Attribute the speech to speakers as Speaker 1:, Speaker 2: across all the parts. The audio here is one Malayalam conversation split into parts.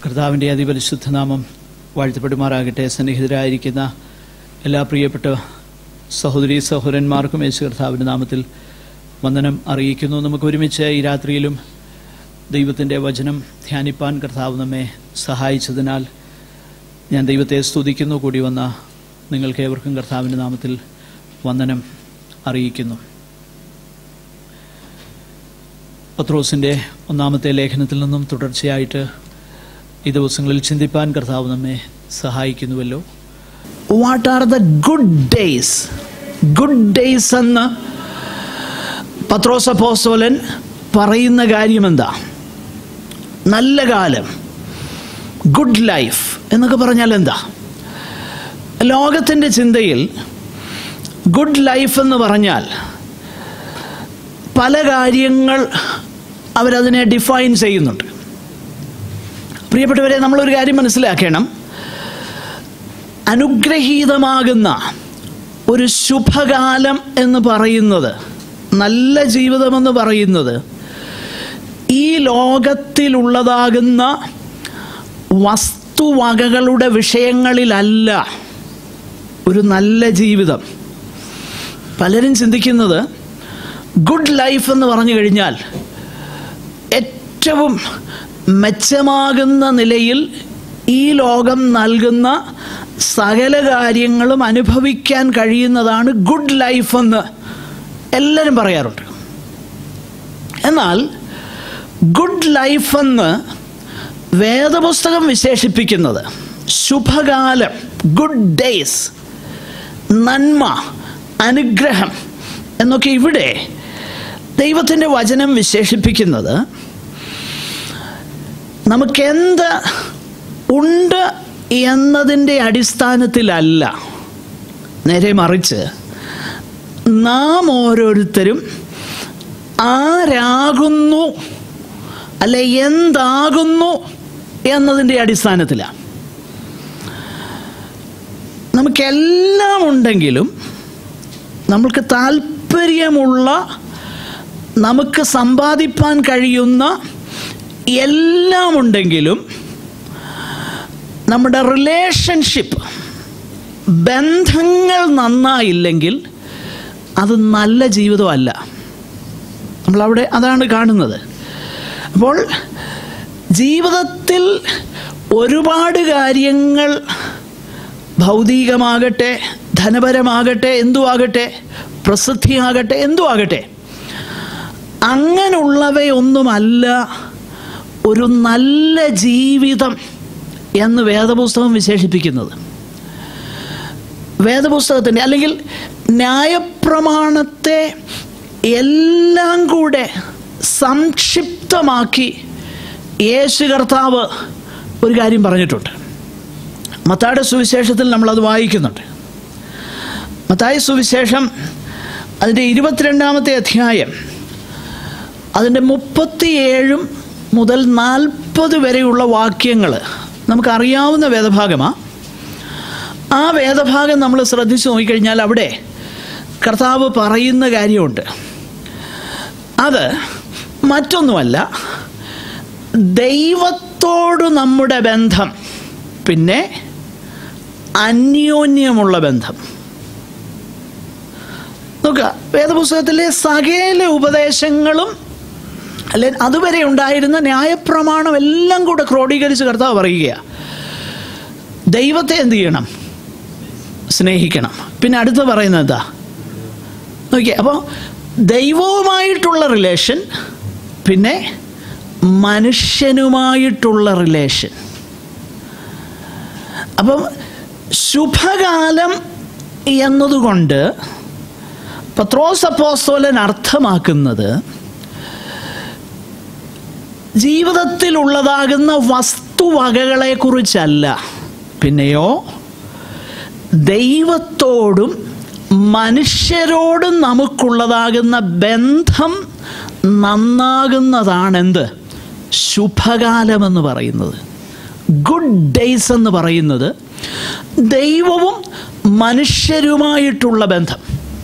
Speaker 1: കർത്താവിൻ്റെ അതിപരിശുദ്ധ നാമം വാഴ്ത്തപ്പെടുമാറാകട്ടെ സന്നിഹിതരായിരിക്കുന്ന എല്ലാ പ്രിയപ്പെട്ട സഹോദരി സഹോദരന്മാർക്കും യേശു കർത്താവിൻ്റെ നാമത്തിൽ വന്ദനം അറിയിക്കുന്നു നമുക്ക് ഒരുമിച്ച് ഈ രാത്രിയിലും ദൈവത്തിൻ്റെ വചനം ധ്യാനിപ്പാൻ കർത്താവ് നമ്മെ സഹായിച്ചതിനാൽ ഞാൻ ദൈവത്തെ സ്തുതിക്കുന്നു കൂടി വന്ന നിങ്ങൾക്ക് ഏവർക്കും കർത്താവിൻ്റെ നാമത്തിൽ വന്ദനം അറിയിക്കുന്നു പത്രോസിൻ്റെ ഒന്നാമത്തെ ലേഖനത്തിൽ നിന്നും തുടർച്ചയായിട്ട് ഈ ദിവസങ്ങളിൽ ചിന്തിപ്പാൻ കർത്താവ് നമ്മെ സഹായിക്കുന്നുവല്ലോ
Speaker 2: what are the good days good days എന്ന് പത്രോസ് അപ്പോസ്തലൻ പറയുന്ന കാര്യം എന്താ നല്ല കാലം ഗുഡ് ലൈഫ് എന്നൊക്കെ പറഞ്ഞാൽ എന്താ ലോകത്തിൻ്റെ ചിന്തയിൽ ഗുഡ് ലൈഫ് എന്ന് പറഞ്ഞാൽ പല കാര്യങ്ങൾ അവരതിനെ ഡിഫൈൻ ചെയ്യുന്നുണ്ട് പ്രിയപ്പെട്ടവരെ നമ്മളൊരു കാര്യം മനസ്സിലാക്കണം അനുഗ്രഹീതമാകുന്ന ഒരു ശുഭകാലം എന്ന് പറയുന്നത് നല്ല ജീവിതമെന്ന് പറയുന്നത് ഈ ലോകത്തിലുള്ളതാകുന്ന വസ്തുവകകളുടെ വിഷയങ്ങളിലല്ല ഒരു നല്ല ജീവിതം പലരും ചിന്തിക്കുന്നത് ഗുഡ് ലൈഫ് എന്ന് പറഞ്ഞു കഴിഞ്ഞാൽ ഏറ്റവും മെച്ചമാകുന്ന നിലയിൽ ഈ ലോകം നൽകുന്ന സകല കാര്യങ്ങളും അനുഭവിക്കാൻ കഴിയുന്നതാണ് ഗുഡ് ലൈഫ് എന്ന് എല്ലാവരും പറയാറുണ്ട് എന്നാൽ ഗുഡ് ലൈഫ് എന്ന് വേദപുസ്തകം വിശേഷിപ്പിക്കുന്നത് ശുഭകാലം ഗുഡ് ഡേയ്സ് നന്മ അനുഗ്രഹം എന്നൊക്കെ ഇവിടെ ദൈവത്തിൻ്റെ വചനം വിശേഷിപ്പിക്കുന്നത് നമുക്കെന്ത് ഉണ്ട് എന്നതിൻ്റെ അടിസ്ഥാനത്തിലല്ല നേരെ മറിച്ച് നാം ഓരോരുത്തരും ആരാകുന്നു അല്ലെ എന്താകുന്നു എന്നതിൻ്റെ അടിസ്ഥാനത്തിലാണ് നമുക്കെല്ലാം ഉണ്ടെങ്കിലും നമ്മൾക്ക് താല്പര്യമുള്ള നമുക്ക് സമ്പാദിപ്പാൻ കഴിയുന്ന എല്ലാം ഉണ്ടെങ്കിലും നമ്മുടെ റിലേഷൻഷിപ്പ് ബന്ധങ്ങൾ നന്നായില്ലെങ്കിൽ അത് നല്ല ജീവിതമല്ല നമ്മളവിടെ അതാണ് കാണുന്നത് അപ്പോൾ ജീവിതത്തിൽ ഒരുപാട് കാര്യങ്ങൾ ഭൗതികമാകട്ടെ ധനപരമാകട്ടെ എന്തുമാകട്ടെ പ്രസിദ്ധിയാകട്ടെ എന്തുമാകട്ടെ അങ്ങനെയുള്ളവയൊന്നുമല്ല ഒരു നല്ല ജീവിതം എന്ന് വേദപുസ്തകം വിശേഷിപ്പിക്കുന്നത് വേദപുസ്തകത്തിൻ്റെ അല്ലെങ്കിൽ ന്യായപ്രമാണത്തെ എല്ലാം കൂടെ സംക്ഷിപ്തമാക്കി യേശു കർത്താവ് ഒരു കാര്യം പറഞ്ഞിട്ടുണ്ട് മത്തായുടെ സുവിശേഷത്തിൽ നമ്മളത് വായിക്കുന്നുണ്ട് മത്തായ സുവിശേഷം അതിൻ്റെ ഇരുപത്തിരണ്ടാമത്തെ അധ്യായം അതിൻ്റെ മുപ്പത്തിയേഴും മുതൽ നാൽപ്പത് വരെയുള്ള വാക്യങ്ങൾ നമുക്കറിയാവുന്ന വേദഭാഗമാണ് ആ വേദഭാഗം നമ്മൾ ശ്രദ്ധിച്ചു നോക്കിക്കഴിഞ്ഞാൽ അവിടെ കർത്താവ് പറയുന്ന കാര്യമുണ്ട് അത് മറ്റൊന്നുമല്ല ദൈവത്തോട് നമ്മുടെ ബന്ധം പിന്നെ അന്യോന്യമുള്ള ബന്ധം നോക്കുക വേദപുസ്തകത്തിലെ സകല ഉപദേശങ്ങളും അല്ലെ അതുവരെ ഉണ്ടായിരുന്ന ന്യായപ്രമാണം എല്ലാം കൂടെ ക്രോഡീകരിച്ച് കർത്താവ് പറയുക ദൈവത്തെ എന്ത് ചെയ്യണം സ്നേഹിക്കണം പിന്നെ അടുത്ത് പറയുന്നത് എന്താ നോക്കിയേ അപ്പോൾ ദൈവവുമായിട്ടുള്ള റിലേഷൻ പിന്നെ മനുഷ്യനുമായിട്ടുള്ള റിലേഷൻ അപ്പം ശുഭകാലം എന്നതുകൊണ്ട് പത്രോസ് അപ്പോസ്തോലൻ അർത്ഥമാക്കുന്നത് ജീവിതത്തിലുള്ളതാകുന്ന വസ്തുവകകളെക്കുറിച്ചല്ല പിന്നെയോ ദൈവത്തോടും മനുഷ്യരോടും നമുക്കുള്ളതാകുന്ന ബന്ധം നന്നാകുന്നതാണെന്ത് ശുഭകാലമെന്ന് പറയുന്നത് ഗുഡ് ഡേയ്സ് എന്ന് പറയുന്നത് ദൈവവും മനുഷ്യരുമായിട്ടുള്ള ബന്ധം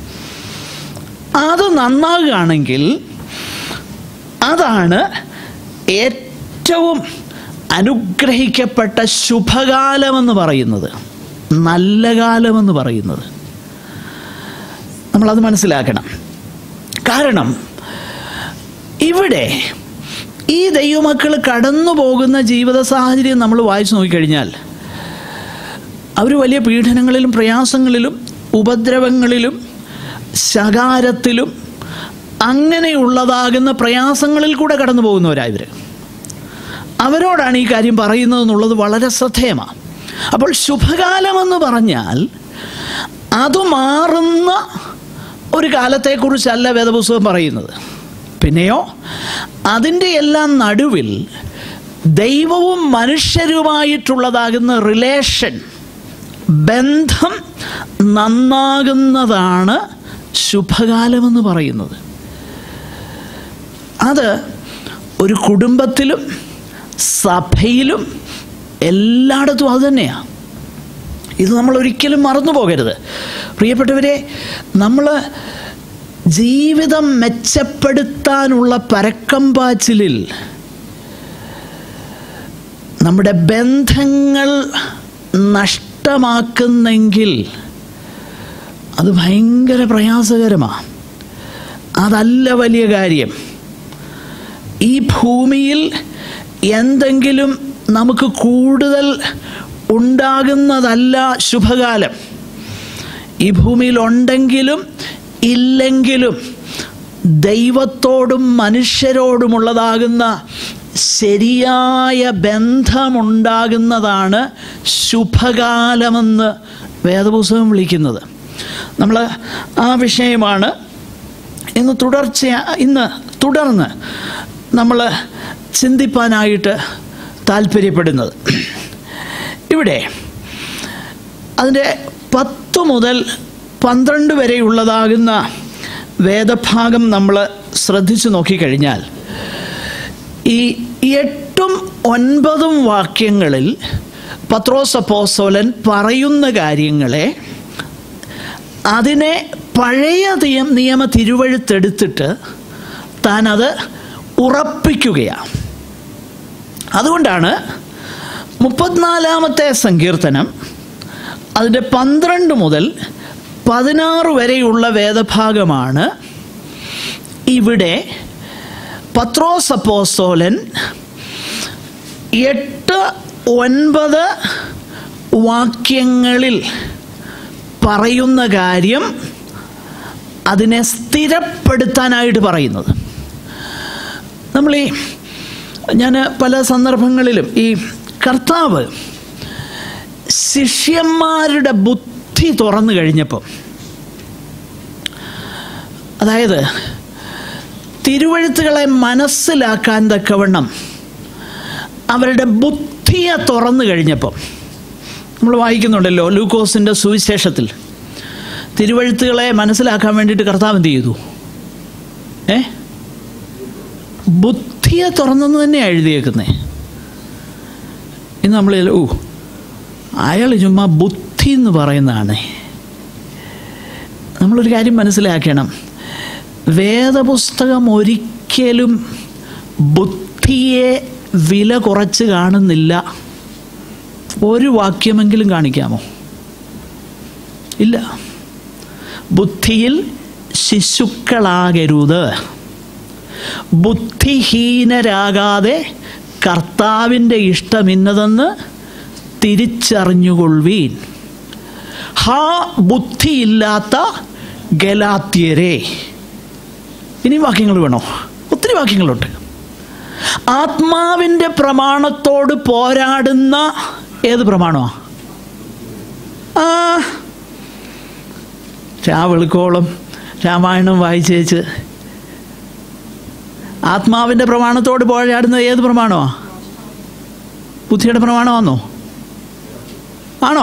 Speaker 2: അത് നന്നാകുകയാണെങ്കിൽ അതാണ് ഏറ്റവും
Speaker 1: അനുഗ്രഹിക്കപ്പെട്ട ശുഭകാലമെന്ന് പറയുന്നത് നല്ല കാലമെന്ന് പറയുന്നത് നമ്മളത് മനസ്സിലാക്കണം കാരണം ഇവിടെ ഈ ദൈവമക്കൾ കടന്നു പോകുന്ന ജീവിത സാഹചര്യം നമ്മൾ വായിച്ചു നോക്കിക്കഴിഞ്ഞാൽ അവർ വലിയ പീഡനങ്ങളിലും പ്രയാസങ്ങളിലും ഉപദ്രവങ്ങളിലും ശകാരത്തിലും അങ്ങനെയുള്ളതാകുന്ന പ്രയാസങ്ങളിൽ കൂടെ കടന്നു പോകുന്നവരാണ് ഇവർ അവരോടാണ് ഈ കാര്യം പറയുന്നതെന്നുള്ളത് വളരെ ശ്രദ്ധേയമാണ് അപ്പോൾ ശുഭകാലമെന്ന് പറഞ്ഞാൽ അത് മാറുന്ന ഒരു കാലത്തെക്കുറിച്ചല്ല വേദപുസ്തകം പറയുന്നത് പിന്നെയോ അതിൻ്റെ എല്ലാം നടുവിൽ ദൈവവും മനുഷ്യരുമായിട്ടുള്ളതാകുന്ന റിലേഷൻ ബന്ധം നന്നാകുന്നതാണ് ശുഭകാലമെന്ന് പറയുന്നത് അത് ഒരു കുടുംബത്തിലും സഭയിലും എല്ലായിടത്തും അത് തന്നെയാണ് ഇത് നമ്മൾ ഒരിക്കലും മറന്നു പോകരുത് പ്രിയപ്പെട്ടവരെ നമ്മൾ ജീവിതം മെച്ചപ്പെടുത്താനുള്ള പരക്കം പാച്ചിലിൽ നമ്മുടെ ബന്ധങ്ങൾ നഷ്ടമാക്കുന്നെങ്കിൽ അത് ഭയങ്കര പ്രയാസകരമാണ് അതല്ല വലിയ കാര്യം ഈ ഭൂമിയിൽ എന്തെങ്കിലും നമുക്ക് കൂടുതൽ ഉണ്ടാകുന്നതല്ല ശുഭകാലം ഈ ഭൂമിയിൽ ഉണ്ടെങ്കിലും ഇല്ലെങ്കിലും ദൈവത്തോടും മനുഷ്യരോടുമുള്ളതാകുന്ന ശരിയായ ബന്ധമുണ്ടാകുന്നതാണ് ശുഭകാലമെന്ന് വേദപുസ്തകം വിളിക്കുന്നത് നമ്മൾ ആ വിഷയമാണ് ഇന്ന് തുടർച്ച ഇന്ന് തുടർന്ന് നമ്മൾ ചിന്തിപ്പാനായിട്ട് താല്പര്യപ്പെടുന്നത് ഇവിടെ അതിൻ്റെ പത്ത് മുതൽ പന്ത്രണ്ട് വരെയുള്ളതാകുന്ന വേദഭാഗം നമ്മൾ ശ്രദ്ധിച്ചു നോക്കിക്കഴിഞ്ഞാൽ ഈ എട്ടും ഒൻപതും വാക്യങ്ങളിൽ പത്രോസപ്പോസോലൻ പറയുന്ന കാര്യങ്ങളെ അതിനെ പഴയ നിയ നിയമ തിരുവഴുത്തെടുത്തിട്ട് താൻ അത് ഉറപ്പിക്കുകയാണ് അതുകൊണ്ടാണ് മുപ്പത്തിനാലാമത്തെ സങ്കീർത്തനം അതിൻ്റെ പന്ത്രണ്ട് മുതൽ പതിനാറ് വരെയുള്ള വേദഭാഗമാണ് ഇവിടെ പത്രോസപ്പോസോലൻ എട്ട് ഒൻപത് വാക്യങ്ങളിൽ പറയുന്ന കാര്യം അതിനെ സ്ഥിരപ്പെടുത്താനായിട്ട് പറയുന്നത് നമ്മൾ ഈ ഞാൻ പല സന്ദർഭങ്ങളിലും ഈ കർത്താവ് ശിഷ്യന്മാരുടെ ബുദ്ധി തുറന്നു കഴിഞ്ഞപ്പോൾ അതായത് തിരുവഴുത്തുകളെ മനസ്സിലാക്കാൻ തക്കവണ്ണം അവരുടെ ബുദ്ധിയെ തുറന്നു കഴിഞ്ഞപ്പോൾ നമ്മൾ വായിക്കുന്നുണ്ടല്ലോ ലൂക്കോസിൻ്റെ സുവിശേഷത്തിൽ തിരുവഴുത്തുകളെ മനസ്സിലാക്കാൻ വേണ്ടിയിട്ട് കർത്താവ് എന്ത് ചെയ്തു ഏ ബുദ്ധിയെ തുറന്നെന്ന് തന്നെയാണ് എഴുതിയേക്കുന്നത് ഇന്ന് നമ്മൾ ഓ അയാൾ ചുമ്മാ ബുദ്ധി എന്ന് പറയുന്നതാണ് നമ്മളൊരു കാര്യം മനസ്സിലാക്കണം വേദപുസ്തകം ഒരിക്കലും ബുദ്ധിയെ വില കുറച്ച് കാണുന്നില്ല ഒരു വാക്യമെങ്കിലും കാണിക്കാമോ ഇല്ല ബുദ്ധിയിൽ ശിശുക്കളാകരുത് ബുദ്ധിഹീനരാകാതെ കർത്താവിൻ്റെ ഇഷ്ടം ഇന്നതെന്ന് തിരിച്ചറിഞ്ഞുകൊള്ളുവീൻ ഹാ ബുദ്ധിയില്ലാത്ത ഗലാത്യരെ ഇനി വാക്യങ്ങൾ വേണോ ഒത്തിരി വാക്യങ്ങളുണ്ട് ആത്മാവിൻ്റെ പ്രമാണത്തോട് പോരാടുന്ന ഏത് പ്രമാണമാണ് ആ രാവെളുക്കോളം രാമായണം വായിച്ചേച്ച് ആത്മാവിൻ്റെ പ്രമാണത്തോട് പോരാടുന്ന ഏത് പ്രമാണമാണ് ബുദ്ധിയുടെ പ്രമാണമാണോ ആണോ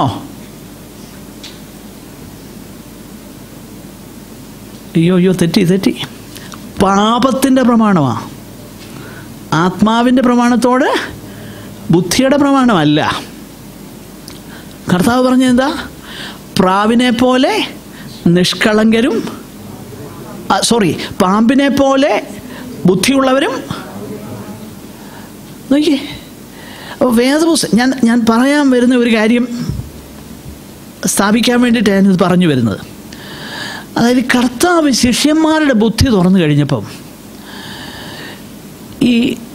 Speaker 1: അയ്യോ അയ്യോ തെറ്റി തെറ്റി പാപത്തിൻ്റെ പ്രമാണമാണ് ആത്മാവിൻ്റെ പ്രമാണത്തോട് ബുദ്ധിയുടെ പ്രമാണമല്ല കർത്താവ് പറഞ്ഞത് എന്താ പ്രാവിനെ പോലെ നിഷ്കളങ്കരും സോറി പാമ്പിനെ പോലെ ബുദ്ധിയുള്ളവരും നോക്കിയേ അപ്പോൾ വേദപുസ്തകം ഞാൻ ഞാൻ പറയാൻ വരുന്ന ഒരു കാര്യം സ്ഥാപിക്കാൻ വേണ്ടിയിട്ട് ഞാനിത് പറഞ്ഞു വരുന്നത് അതായത് കർത്താവ് ശിഷ്യന്മാരുടെ ബുദ്ധി തുറന്നു കഴിഞ്ഞപ്പം ഈ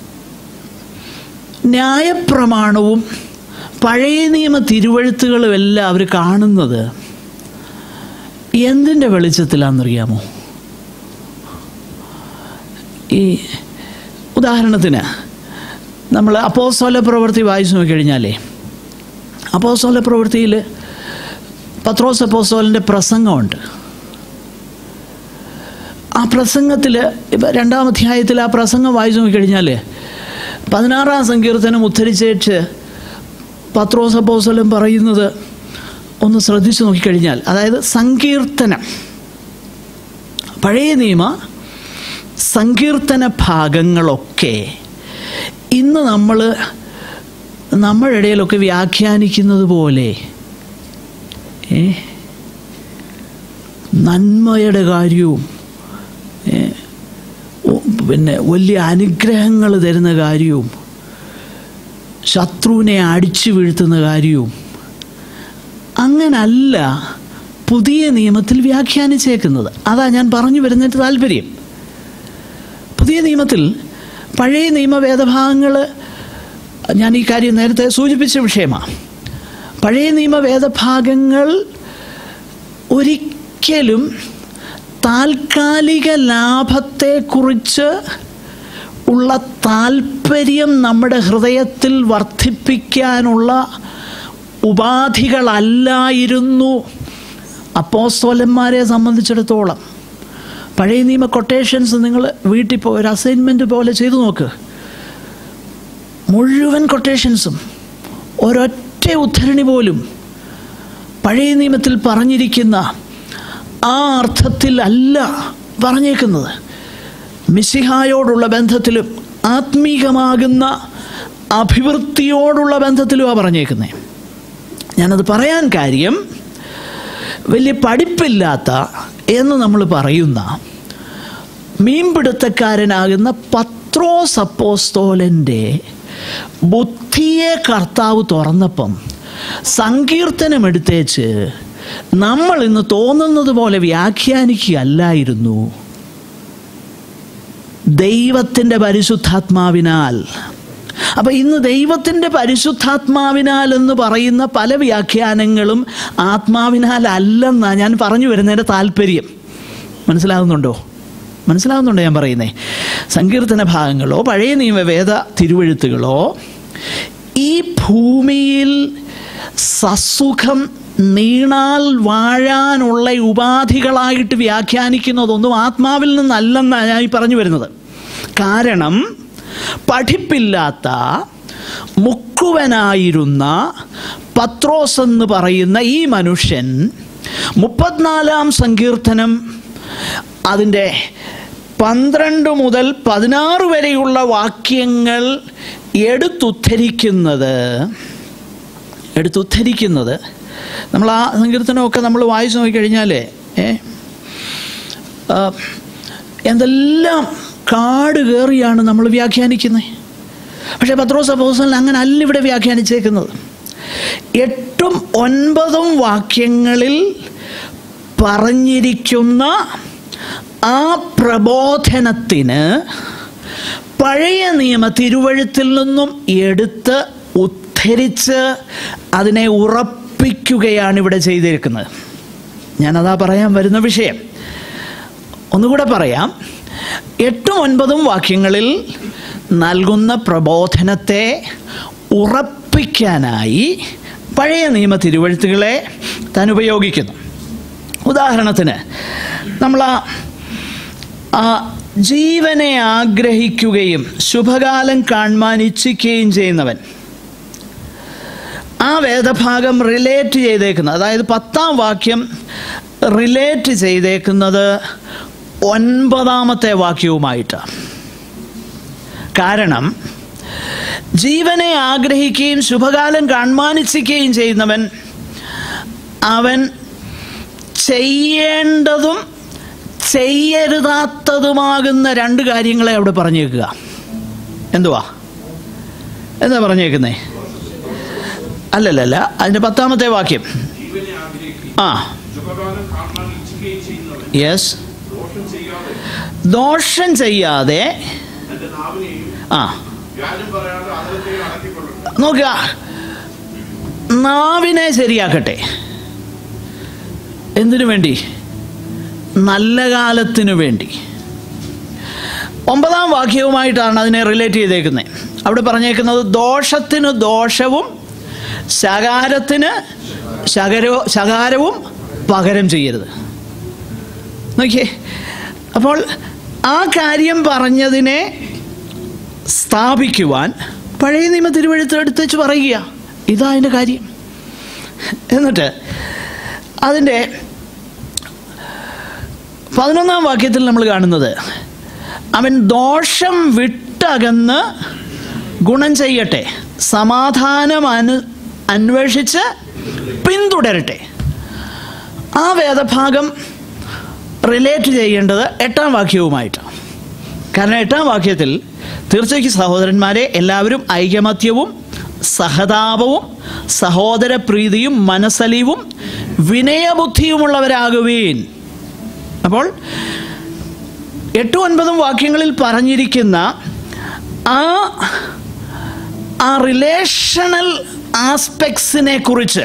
Speaker 1: ന്യായപ്രമാണവും പഴയ നിയമ തിരുവഴുത്തുകളും എല്ലാം അവർ കാണുന്നത് എന്തിൻ്റെ വെളിച്ചത്തിലാണെന്നറിയാമോ ഈ ഉദാഹരണത്തിന് നമ്മൾ അപ്പോസ്തല പ്രവൃത്തി വായിച്ചു നോക്കിക്കഴിഞ്ഞാലേ അപ്പോസ്തല പ്രവൃത്തിയിൽ പത്രോസ് അപ്പോസ്തോലിൻ്റെ പ്രസംഗമുണ്ട് ആ പ്രസംഗത്തിൽ ഇപ്പം രണ്ടാം അധ്യായത്തിൽ ആ പ്രസംഗം വായിച്ചു നോക്കിക്കഴിഞ്ഞാൽ പതിനാറാം സങ്കീർത്തനം ഉദ്ധരിച്ചേച്ച് പത്രോസ് അപ്പോസ്തലൻ പറയുന്നത് ഒന്ന് ശ്രദ്ധിച്ചു നോക്കിക്കഴിഞ്ഞാൽ അതായത് സങ്കീർത്തനം പഴയ നിയമ സങ്കീർത്തന ഭാഗങ്ങളൊക്കെ ഇന്ന് നമ്മൾ നമ്മുടെ ഇടയിലൊക്കെ വ്യാഖ്യാനിക്കുന്നത് പോലെ ഏ, നന്മയുടെ കാര്യവും ഏ, ഒ- പിന്നെ വലിയ അനുഗ്രഹങ്ങൾ തരുന്ന കാര്യവും ശത്രുവിനെ അടിച്ചു വീഴ്ത്തുന്ന കാര്യവും അങ്ങനല്ല പുതിയ നിയമത്തിൽ വ്യാഖ്യാനിച്ചേക്കുന്നത് അതാ ഞാൻ പറഞ്ഞു വരുന്നതിൻ്റെ താല്പര്യം പുതിയ നിയമത്തിൽ പഴയ നിയമ വേദഭാഗങ്ങൾ ഞാൻ ഈ കാര്യം നേരത്തെ സൂചിപ്പിച്ച വിഷയമാണ് പഴയ നിയമ വേദഭാഗങ്ങൾ ഒരിക്കലും താൽക്കാലിക ലാഭത്തെക്കുറിച്ച് ഉള്ള താല്പര്യം നമ്മുടെ ഹൃദയത്തിൽ വർദ്ധിപ്പിക്കാനുള്ള ഉപാധികളല്ലായിരുന്നു അപ്പോസ്തോലന്മാരെ സംബന്ധിച്ചിടത്തോളം പഴയ നിയമ കൊട്ടേഷൻസ് നിങ്ങൾ വീട്ടിൽ പോയി ഒരു അസൈൻമെൻറ്റ് പോലെ ചെയ്തു നോക്ക് മുഴുവൻ കൊട്ടേഷൻസും ഒരൊറ്റ ഉദ്ധരണി പോലും പഴയ നിയമത്തിൽ പറഞ്ഞിരിക്കുന്ന ആ അർത്ഥത്തിൽ അല്ല പറഞ്ഞേക്കുന്നത് മിസിഹായോടുള്ള ബന്ധത്തിലും ആത്മീകമാകുന്ന അഭിവൃദ്ധിയോടുള്ള ബന്ധത്തിലുമാണ് പറഞ്ഞേക്കുന്നത് ഞാനത് പറയാൻ കാര്യം വലിയ പഠിപ്പില്ലാത്ത എന്ന് നമ്മൾ പറയുന്ന മീൻപിടുത്തക്കാരനാകുന്ന പത്രോസ് അപ്പോസ്തോലൻ്റെ ബുദ്ധിയെ കർത്താവ് തുറന്നപ്പം സങ്കീർത്തനം എടുത്തേച്ച് നമ്മൾ ഇന്ന് തോന്നുന്നത് പോലെ വ്യാഖ്യാനിക്കുകയല്ലായിരുന്നു ദൈവത്തിൻ്റെ പരിശുദ്ധാത്മാവിനാൽ അപ്പം ഇന്ന് ദൈവത്തിൻ്റെ പരിശുദ്ധാത്മാവിനാൽ എന്ന് പറയുന്ന പല വ്യാഖ്യാനങ്ങളും ആത്മാവിനാൽ അല്ലെന്നാണ് ഞാൻ പറഞ്ഞു വരുന്നതിൻ്റെ താല്പര്യം മനസ്സിലാകുന്നുണ്ടോ മനസ്സിലാകുന്നുണ്ടോ ഞാൻ പറയുന്നേ സങ്കീർത്തന ഭാഗങ്ങളോ പഴയ നിയമവേദ തിരുവഴുത്തുകളോ ഈ ഭൂമിയിൽ സസുഖം നീണാൽ വാഴാനുള്ള ഉപാധികളായിട്ട് വ്യാഖ്യാനിക്കുന്നതൊന്നും ആത്മാവിൽ നിന്നല്ലെന്നാണ് ഞാൻ ഈ പറഞ്ഞു വരുന്നത് കാരണം പഠിപ്പില്ലാത്ത മുക്കുവനായിരുന്ന പത്രോസ് എന്ന് പറയുന്ന ഈ മനുഷ്യൻ മുപ്പത്തിനാലാം സങ്കീർത്തനം അതിൻ്റെ പന്ത്രണ്ട് മുതൽ പതിനാറ് വരെയുള്ള വാക്യങ്ങൾ എടുത്തുദ്ധരിക്കുന്നത് എടുത്തുദ്ധരിക്കുന്നത് നമ്മൾ ആ സങ്കീർത്തനമൊക്കെ നമ്മൾ വായിച്ചു നോക്കിക്കഴിഞ്ഞാൽ ഏ ആ, എന്തെല്ലാം കാട് കയറിയാണ് നമ്മൾ വ്യാഖ്യാനിക്കുന്നത് പക്ഷേ പത്രോസ് അപ്പോസലിന് അങ്ങനെ അല്ല ഇവിടെ വ്യാഖ്യാനിച്ചേക്കുന്നത് എട്ടും ഒൻപതും വാക്യങ്ങളിൽ പറഞ്ഞിരിക്കുന്ന ആ പ്രബോധനത്തിന് പഴയ നിയമ തിരുവഴുത്തിൽ നിന്നും എടുത്ത് ഉദ്ധരിച്ച് അതിനെ ഉറപ്പിക്കുകയാണ് ഇവിടെ ചെയ്തിരിക്കുന്നത് ഞാനതാ പറയാൻ വരുന്ന വിഷയം ഒന്നുകൂടെ പറയാം എട്ടും ഒൻപതും വാക്യങ്ങളിൽ നൽകുന്ന പ്രബോധനത്തെ ഉറപ്പിക്കാനായി പഴയ നിയമ തിരുവഴുത്തുകളെ താൻ ഉപയോഗിക്കുന്നു ഉദാഹരണത്തിന് നമ്മൾ ആ ആ ജീവനെ ആഗ്രഹിക്കുകയും ശുഭകാലം കാണുവാൻ ഇച്ഛിക്കുകയും ചെയ്യുന്നവൻ ആ വേദഭാഗം റിലേറ്റ് ചെയ്തേക്കുന്നത് അതായത് പത്താം വാക്യം റിലേറ്റ് ചെയ്തേക്കുന്നത് ഒൻപതാമത്തെ വാക്യവുമായിട്ടാണ് കാരണം ജീവനെ ആഗ്രഹിക്കുകയും ശുഭകാലം കാണുവാനിച്ഛിക്കുകയും ചെയ്യുന്നവൻ അവൻ ചെയ്യേണ്ടതും ചെയ്യരുതാത്തതുമാകുന്ന രണ്ട് കാര്യങ്ങളെ അവിടെ പറഞ്ഞേക്കുക എന്തുവാ എന്താ പറഞ്ഞേക്കുന്നേ അല്ലല്ലല്ല അതിൻ്റെ പത്താമത്തെ വാക്യം
Speaker 3: ജീവനെ ആഗ്രഹിക്കുകയും
Speaker 1: ആ
Speaker 3: സുഖകാലം കാണാൻ ഇച്ഛിക്കുകയും ചെയ്യുന്നവൻ
Speaker 1: യെസ്
Speaker 3: ദോഷം ചെയ്യാതെ
Speaker 1: ദോഷം ചെയ്യാതെ
Speaker 3: തന്റെ നാവിനെയും
Speaker 1: ആ
Speaker 3: വ്യാജം പറയാതെ അതരത്തെയും അടക്കിക്കൊള്ളട്ടെ
Speaker 1: നോക്കുക നാവിനെ ശരിയാക്കട്ടെ എന്തിനു വേണ്ടി നല്ല കാലത്തിനു വേണ്ടി ഒമ്പതാം വാക്യവുമായിട്ടാണ് അതിനെ റിലേറ്റ് ചെയ്തേക്കുന്നത് അവിടെ പറഞ്ഞേക്കുന്നത് ദോഷത്തിന് ദോഷവും ശകാരത്തിന് ശകരോ ശകാരവും പകരം ചെയ്യരുത് നോക്കിയേ അപ്പോൾ ആ കാര്യം പറഞ്ഞതിനെ സ്ഥാപിക്കുവാൻ പഴയ നിയമ തിരുവഴുത്ത് എടുത്ത് വെച്ച് പറയുക ഇതാ അതിൻ്റെ കാര്യം എന്നിട്ട് അതിൻ്റെ പതിനൊന്നാം വാക്യത്തിൽ നമ്മൾ കാണുന്നത് അവൻ ദോഷം വിട്ടകന്ന് ഗുണം ചെയ്യട്ടെ സമാധാനം അനു അന്വേഷിച്ച് പിന്തുടരട്ടെ ആ വേദഭാഗം റിലേറ്റ് ചെയ്യേണ്ടത് എട്ടാം വാക്യവുമായിട്ടാണ് കാരണം എട്ടാം വാക്യത്തിൽ തീർച്ചയായും സഹോദരന്മാരെ എല്ലാവരും ഐകമത്യവും സഹതാപവും സഹോദരപ്രീതിയും മനസ്സലിവും വിനയബുദ്ധിയുമുള്ളവരാകുവീൻ അപ്പോൾ എട്ടും ഒൻപതും വാക്യങ്ങളിൽ പറഞ്ഞിരിക്കുന്ന ആ ആ റിലേഷണൽ ആസ്പെക്ട്സിനെ കുറിച്ച്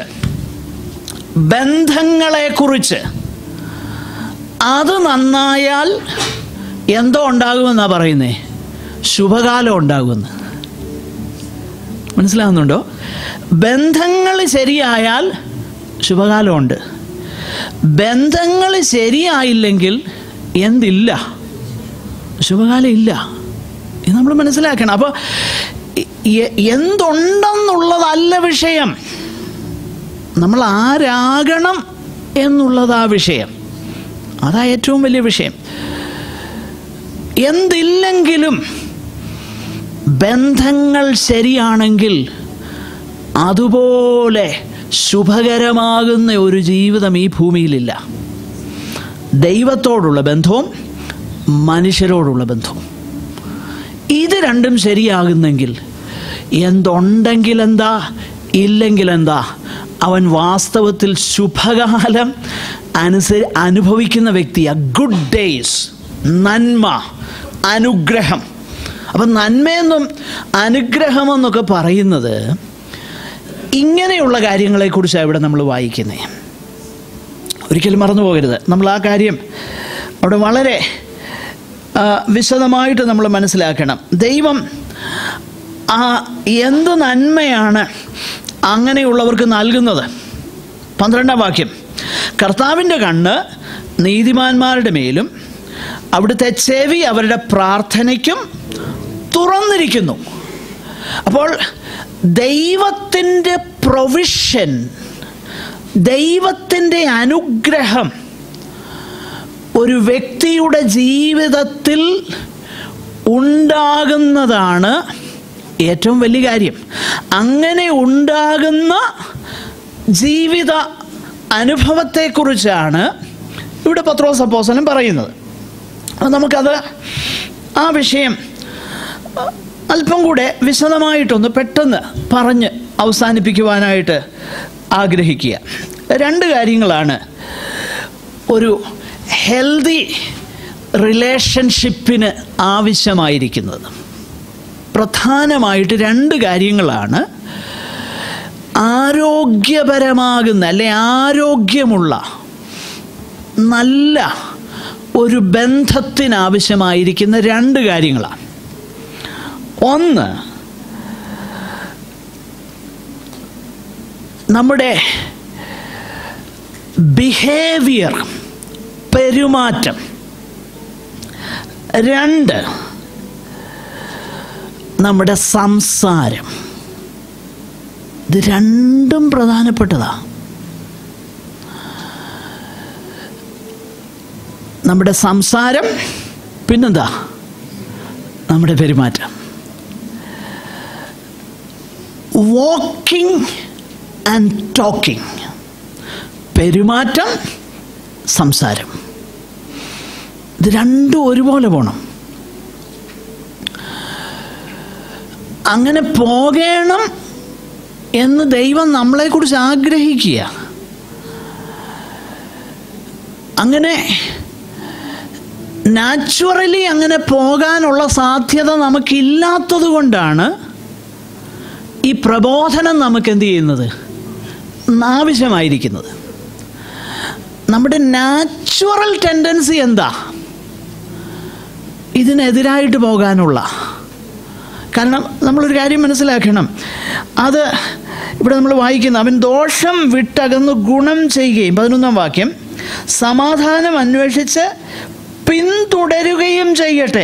Speaker 1: ബന്ധങ്ങളെക്കുറിച്ച് അത് നന്നായാൽ എന്തോ ഉണ്ടാകുമെന്നാ പറയുന്നേ ശുഭകാലം ഉണ്ടാകുമെന്ന് മനസ്സിലാകുന്നുണ്ടോ ബന്ധങ്ങൾ ശരിയായാൽ ശുഭകാലമുണ്ട് ബന്ധങ്ങൾ ശരിയായില്ലെങ്കിൽ എന്തില്ല ശുഭകാലം ഇല്ല ഇത് നമ്മൾ മനസ്സിലാക്കണം അപ്പോൾ എ- എന്തുണ്ടെന്നുള്ളതല്ല വിഷയം നമ്മൾ ആരാകണം എന്നുള്ളതാ വിഷയം അതാ ഏറ്റവും വലിയ വിഷയം എന്തില്ലെങ്കിലും ബന്ധങ്ങൾ ശരിയാണെങ്കിൽ അതുപോലെ ശുഭകരമാകുന്ന ഒരു ജീവിതം ഈ ഭൂമിയിലില്ല ദൈവത്തോടുള്ള ബന്ധവും മനുഷ്യരോടുള്ള ബന്ധവും ഇത് രണ്ടും ശരിയാകുന്നെങ്കിൽ എന്തുണ്ടെങ്കിൽ എന്താ ഇല്ലെങ്കിൽ എന്താ അവൻ വാസ്തവത്തിൽ ശുഭകാലം അനുസരി അനുഭവിക്കുന്ന വ്യക്തിയാ ഗുഡ് ഡേയ്സ് നന്മ അനുഗ്രഹം അപ്പം നന്മയെന്നും അനുഗ്രഹമെന്നൊക്കെ പറയുന്നത് ഇങ്ങനെയുള്ള കാര്യങ്ങളെക്കുറിച്ചാണ് ഇവിടെ നമ്മൾ വായിക്കുന്നത് ഒരിക്കലും മറന്നു പോകരുത് നമ്മൾ ആ കാര്യം അവിടെ വളരെ ആ, വിശദമായിട്ട് നമ്മൾ മനസ്സിലാക്കണം ദൈവം ആ എന്ത് നന്മയാണ് അങ്ങനെയുള്ളവർക്ക് നൽകുന്നത് പന്ത്രണ്ടാം വാക്യം കർത്താവിൻ്റെ കണ്ണ് നീതിമാന്മാരുടെ മേലും അവിടുത്തെ ചെവി അവരുടെ പ്രാർത്ഥനയ്ക്കും തുറന്നിരിക്കുന്നു അപ്പോൾ ദൈവത്തിൻ്റെ പ്രൊവിഷൻ ദൈവത്തിൻ്റെ അനുഗ്രഹം ഒരു വ്യക്തിയുടെ ജീവിതത്തിൽ ഉണ്ടാകുന്നതാണ് ഏറ്റവും വലിയ കാര്യം അങ്ങനെ ഉണ്ടാകുന്ന ജീവിത അനുഭവത്തെക്കുറിച്ചാണ് ഇവിടെ പത്രോസ് അപ്പോസനം പറയുന്നത് അപ്പോൾ നമുക്കത് ആ വിഷയം അഹ്, അല്പം കൂടെ വിശദമായിട്ടൊന്ന് പെട്ടെന്ന് പറഞ്ഞ് അവസാനിപ്പിക്കുവാനായിട്ട് ആഗ്രഹിക്കുക രണ്ട് കാര്യങ്ങളാണ് ഒരു ഹെൽതി റിലേഷൻഷിപ്പിന് ആവശ്യമായിരിക്കുന്നത് പ്രധാനമായിട്ട് രണ്ട് കാര്യങ്ങളാണ് ആരോഗ്യപരമാകുന്ന അല്ലെ ആരോഗ്യമുള്ള നല്ല ഒരു ബന്ധത്തിനാവശ്യമായിരിക്കുന്ന രണ്ട് കാര്യങ്ങളാണ് ഒന്ന് നമ്മുടെ ബിഹേവിയർ പെരുമാറ്റം രണ്ട് നമ്മുടെ സംസാരം ഇത് രണ്ടും പ്രധാനപ്പെട്ടതാ നമ്മുടെ സംസാരം പിന്നെന്താ നമ്മുടെ പെരുമാറ്റം വാക്കിംഗ് ആൻഡ് ടോക്കിംഗ് പെരുമാറ്റം സംസാരം ഇത് രണ്ടും ഒരുപോലെ പോണം അങ്ങനെ പോകണം എന്ന് ദൈവം നമ്മളെക്കുറിച്ച് ആഗ്രഹിക്കുക അങ്ങനെ നാച്ചുറലി അങ്ങനെ പോകാനുള്ള സാധ്യത നമുക്കില്ലാത്തത് കൊണ്ടാണ് ഈ പ്രബോധനം നമുക്ക് എന്ത് ചെയ്യുന്നത് ആവശ്യമായിരിക്കുന്നത് നമ്മുടെ നാച്ചുറൽ ടെൻഡൻസി എന്താ ഇതിനെതിരായിട്ട് പോകാനുള്ള കാരണം നമ്മളൊരു കാര്യം മനസ്സിലാക്കണം അത് ഇവിടെ നമ്മൾ വായിക്കുന്ന അവൻ ദോഷം വിട്ടകന്ന് ഗുണം ചെയ്യുകയും പതിനൊന്നാം വാക്യം സമാധാനം അന്വേഷിച്ച് പിന്തുടരുകയും ചെയ്യട്ടെ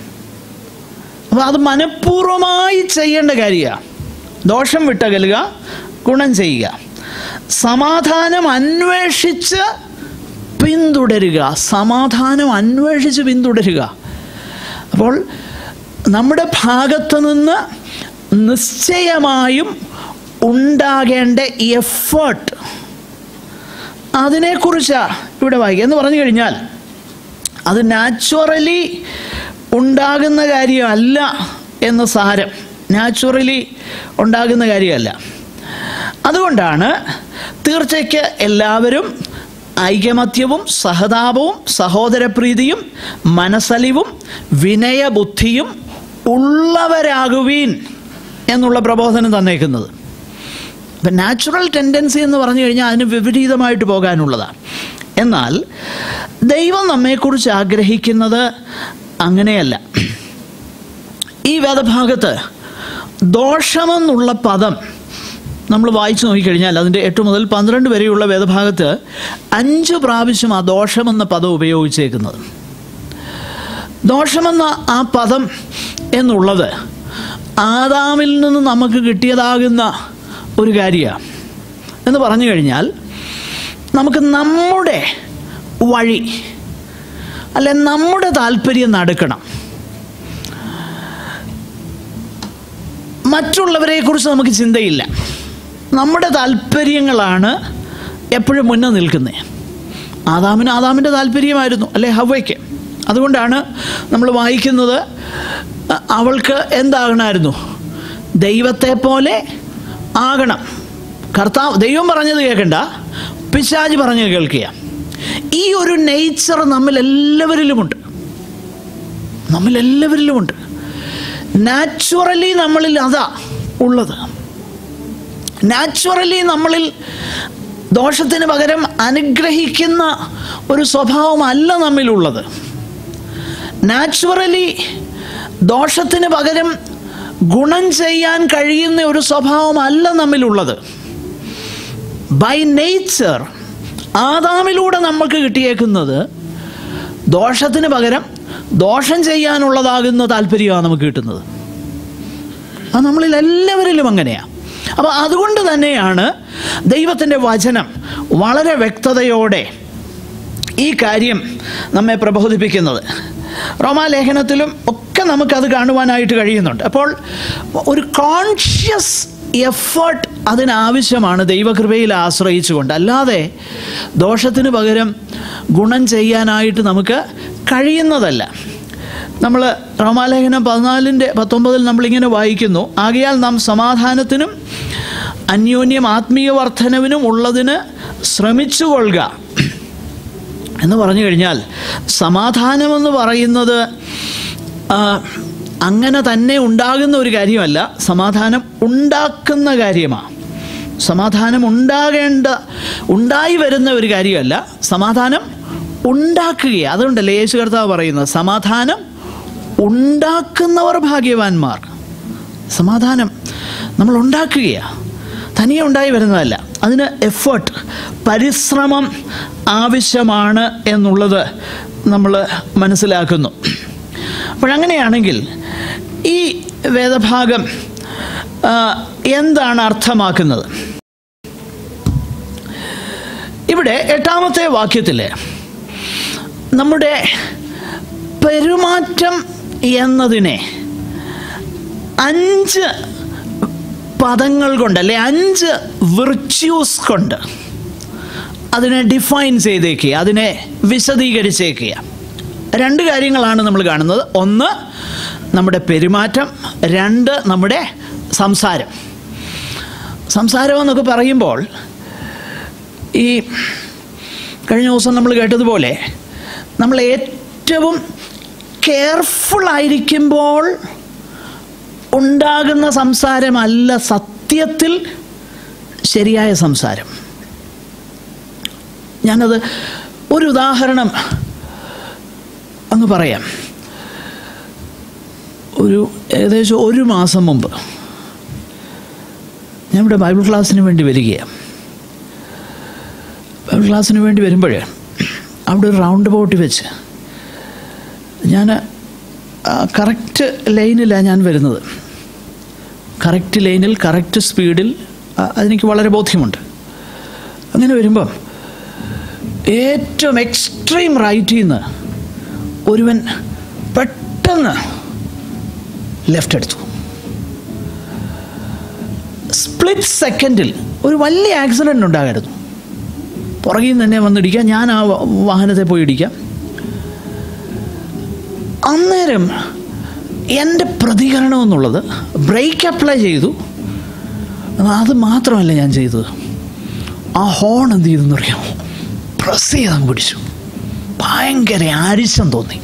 Speaker 1: അപ്പോൾ അത് മനഃപൂർവ്വമായി ചെയ്യേണ്ട കാര്യമാണ് ദോഷം വിട്ടകലുക ഗുണം ചെയ്യുക സമാധാനം അന്വേഷിച്ച് പിന്തുടരുക സമാധാനം അന്വേഷിച്ച് പിന്തുടരുക അപ്പോൾ നമ്മുടെ ഭാഗത്തു നിന്ന് നിശ്ചയമായും ഉണ്ടാകേണ്ട എഫേർട്ട് അതിനെക്കുറിച്ചാണ് ഇവിടെ വായിക്കുക എന്ന് പറഞ്ഞു കഴിഞ്ഞാൽ അത് നാച്ചുറലി ഉണ്ടാകുന്ന കാര്യമല്ല എന്ന് സാരം നാച്ചുറലി ഉണ്ടാകുന്ന കാര്യമല്ല അതുകൊണ്ടാണ് തീർച്ചയ്ക്ക് എല്ലാവരും ഐകമത്യവും സഹതാപവും സഹോദരപ്രീതിയും മനസ്സലിവും വിനയബുദ്ധിയും ഉള്ളവരാകുവീൻ എന്നുള്ള പ്രബോധനം തന്നേക്കുന്നത് ഇപ്പം നാച്ചുറൽ ടെൻഡൻസി എന്ന് പറഞ്ഞു കഴിഞ്ഞാൽ അതിന് വിപരീതമായിട്ട് പോകാനുള്ളതാണ് എന്നാൽ ദൈവം നമ്മെക്കുറിച്ച് ആഗ്രഹിക്കുന്നത് അങ്ങനെയല്ല ഈ വേദഭാഗത്ത് ദോഷമെന്നുള്ള പദം നമ്മൾ വായിച്ചു നോക്കിക്കഴിഞ്ഞാൽ അതിൻ്റെ എട്ട് മുതൽ പന്ത്രണ്ട് വരെയുള്ള വേദഭാഗത്ത് അഞ്ച് പ്രാവശ്യം ആ ദോഷമെന്ന പദം ഉപയോഗിച്ചേക്കുന്നത് ദോഷമെന്ന ആ പദം എന്നുള്ളത് ആദാമിൽ നിന്ന് നമുക്ക് കിട്ടിയതാകുന്ന ഒരു കാര്യമാണ് എന്ന് പറഞ്ഞു കഴിഞ്ഞാൽ നമുക്ക് നമ്മുടെ വഴി അല്ലെ നമ്മുടെ താല്പര്യം നടക്കണം മറ്റുള്ളവരെക്കുറിച്ച് നമുക്ക് ചിന്തയില്ല നമ്മുടെ താല്പര്യങ്ങളാണ് എപ്പോഴും മുന്നേ നിൽക്കുന്നത് ആദാമിന് ആദാമിൻ്റെ താല്പര്യമായിരുന്നു അല്ലെ ഹവയ്ക്ക് അതുകൊണ്ടാണ് നമ്മൾ വായിക്കുന്നത് അ- അവൾക്ക് എന്താകണമായിരുന്നു ദൈവത്തെ പോലെ ആകണം കർത്താവ് ദൈവം പറഞ്ഞത് കേൾക്കണ്ട പിശാജ് പറഞ്ഞത് കേൾക്കുക ഈ ഒരു നേച്ചർ നമ്മിൽ എല്ലാവരിലുമുണ്ട് നമ്മിൽ എല്ലാവരിലുമുണ്ട് നാച്ചുറലി നമ്മളിൽ അതാ ഉള്ളത് നാച്ചുറലി നമ്മളിൽ ദോഷത്തിന് പകരം അനുഗ്രഹിക്കുന്ന ഒരു സ്വഭാവമല്ല നമ്മിലുള്ളത് നാച്ചുറലി ദോഷത്തിന് പകരം ഗുണം ചെയ്യാൻ കഴിയുന്ന ഒരു സ്വഭാവമല്ല നമ്മിലുള്ളത് ബൈ നേച്ചർ ആദാമിലൂടെ നമുക്ക് കിട്ടിയേക്കുന്നത് ദോഷത്തിന് പകരം ദോഷം ചെയ്യാനുള്ളതാകുന്ന താല്പര്യമാണ് നമുക്ക് കിട്ടുന്നത് അത് നമ്മളിൽ എല്ലാവരിലും അങ്ങനെയാണ് അപ്പോൾ അതുകൊണ്ട് തന്നെയാണ് ദൈവത്തിൻ്റെ വചനം വളരെ വ്യക്തതയോടെ ഈ കാര്യം നമ്മെ പ്രബോധിപ്പിക്കുന്നത് റോമാലേഖനത്തിലും ഒക്കെ നമുക്കത് കാണുവാനായിട്ട് കഴിയുന്നുണ്ട് അപ്പോൾ ഒരു കോൺഷ്യസ് എഫേർട്ട് അതിനാവശ്യമാണ് ദൈവകൃപയിൽ ആശ്രയിച്ചുകൊണ്ട് അല്ലാതെ ദോഷത്തിന് പകരം ഗുണം ചെയ്യാനായിട്ട് നമുക്ക് കഴിയുന്നതല്ല നമ്മൾ റോമാലേഖനം പതിനാലിൻ്റെ പത്തൊമ്പതിൽ നമ്മളിങ്ങനെ വായിക്കുന്നു ആകയാൽ നാം സമാധാനത്തിനും അന്യോന്യം ആത്മീയ വർധനവിനും ഉള്ളതിന് ശ്രമിച്ചുകൊള്ളുക എന്ന് പറഞ്ഞു കഴിഞ്ഞാൽ സമാധാനമെന്ന് പറയുന്നത് ആ, അങ്ങനെ തന്നെ ഉണ്ടാകുന്ന ഒരു കാര്യമല്ല സമാധാനം ഉണ്ടാക്കുന്ന കാര്യമാണ് സമാധാനം ഉണ്ടാകേണ്ട ഉണ്ടായി വരുന്ന ഒരു കാര്യമല്ല സമാധാനം ഉണ്ടാക്കുക അതുകൊണ്ടല്ലേ യേശു കർത്താവ് പറയുന്നത് സമാധാനം ഉണ്ടാക്കുന്നവർ ഭാഗ്യവാന്മാർ സമാധാനം നമ്മൾ ഉണ്ടാക്കുകയാണ് തനിയെ ഉണ്ടായി വരുന്നതല്ല അതിന് എഫേർട്ട് പരിശ്രമം ആവശ്യമാണ് എന്നുള്ളത് നമ്മൾ മനസ്സിലാക്കുന്നു അപ്പോഴങ്ങനെയാണെങ്കിൽ ഈ വേദഭാഗം ആ, എന്താണ് അർത്ഥമാക്കുന്നത് ഇവിടെ എട്ടാമത്തെ വാക്യത്തിൽ നമ്മുടെ പെരുമാറ്റം എന്നതിനെ അഞ്ച് പദങ്ങൾ കൊണ്ട് അല്ലെ അഞ്ച് വിർച്യൂസ് കൊണ്ട് അതിനെ ഡിഫൈൻ ചെയ്തേക്കുക അതിനെ വിശദീകരിച്ചേക്കുക രണ്ട് കാര്യങ്ങളാണ് നമ്മൾ കാണുന്നത് ഒന്ന് നമ്മുടെ പെരുമാറ്റം രണ്ട് നമ്മുടെ സംസാരം സംസാരം എന്നൊക്കെ പറയുമ്പോൾ ഈ കഴിഞ്ഞ ദിവസം നമ്മൾ കേട്ടതുപോലെ നമ്മൾ ഏറ്റവും കെയർഫുൾ ആയിരിക്കുമ്പോൾ ഉണ്ടാകുന്ന സംസാരമല്ല സത്യത്തിൽ ശരിയായ സംസാരം ഞാനത് ഒരു ഉദാഹരണം അങ്ങ് പറയാം ഒരു ഏകദേശം ഒരു മാസം മുമ്പ് ഞാൻ ഇവിടെ ബൈബിൾ ക്ലാസ്സിന് വേണ്ടി വരികയാണ് ബൈബിൾ ക്ലാസ്സിന് വേണ്ടി വരുമ്പോൾ അവിടെ ഒരു റൗണ്ട് ബോട്ടിൽ വെച്ച് ഞാൻ കറക്റ്റ് ലൈനിലാണ് ഞാൻ വരുന്നത് കറക്റ്റ് ലൈനിൽ കറക്റ്റ് സ്പീഡിൽ ആ, അതെനിക്ക് വളരെ ബോധ്യമുണ്ട് അങ്ങനെ വരുമ്പം ഏറ്റവും എക്സ്ട്രീം റൈറ്റിൽ നിന്ന് ഒരുവൻ പെട്ടെന്ന് ലെഫ്റ്റ് എടുത്തു സ്പ്ലിറ്റ് സെക്കൻഡിൽ ഒരു വലിയ ആക്സിഡൻ്റ് ഉണ്ടാകരുത് പുറകിൽ നിന്ന് തന്നെ വന്നിടിക്കാം ഞാൻ ആ വ- വാഹനത്തെ പോയി ഇടിക്കാം അന്നേരം എൻ്റെ പ്രതികരണം എന്നുള്ളത് ബ്രേക്ക് അപ്ലൈ ചെയ്തു അത് മാത്രമല്ല ഞാൻ ചെയ്തത് ആ ഹോൺ എന്ത് ചെയ്തെന്ന് അറിയാമോ പ്രസ് ചെയ്തങ്ങ് പിടിച്ചു ഭയങ്കര ആരിശം തോന്നി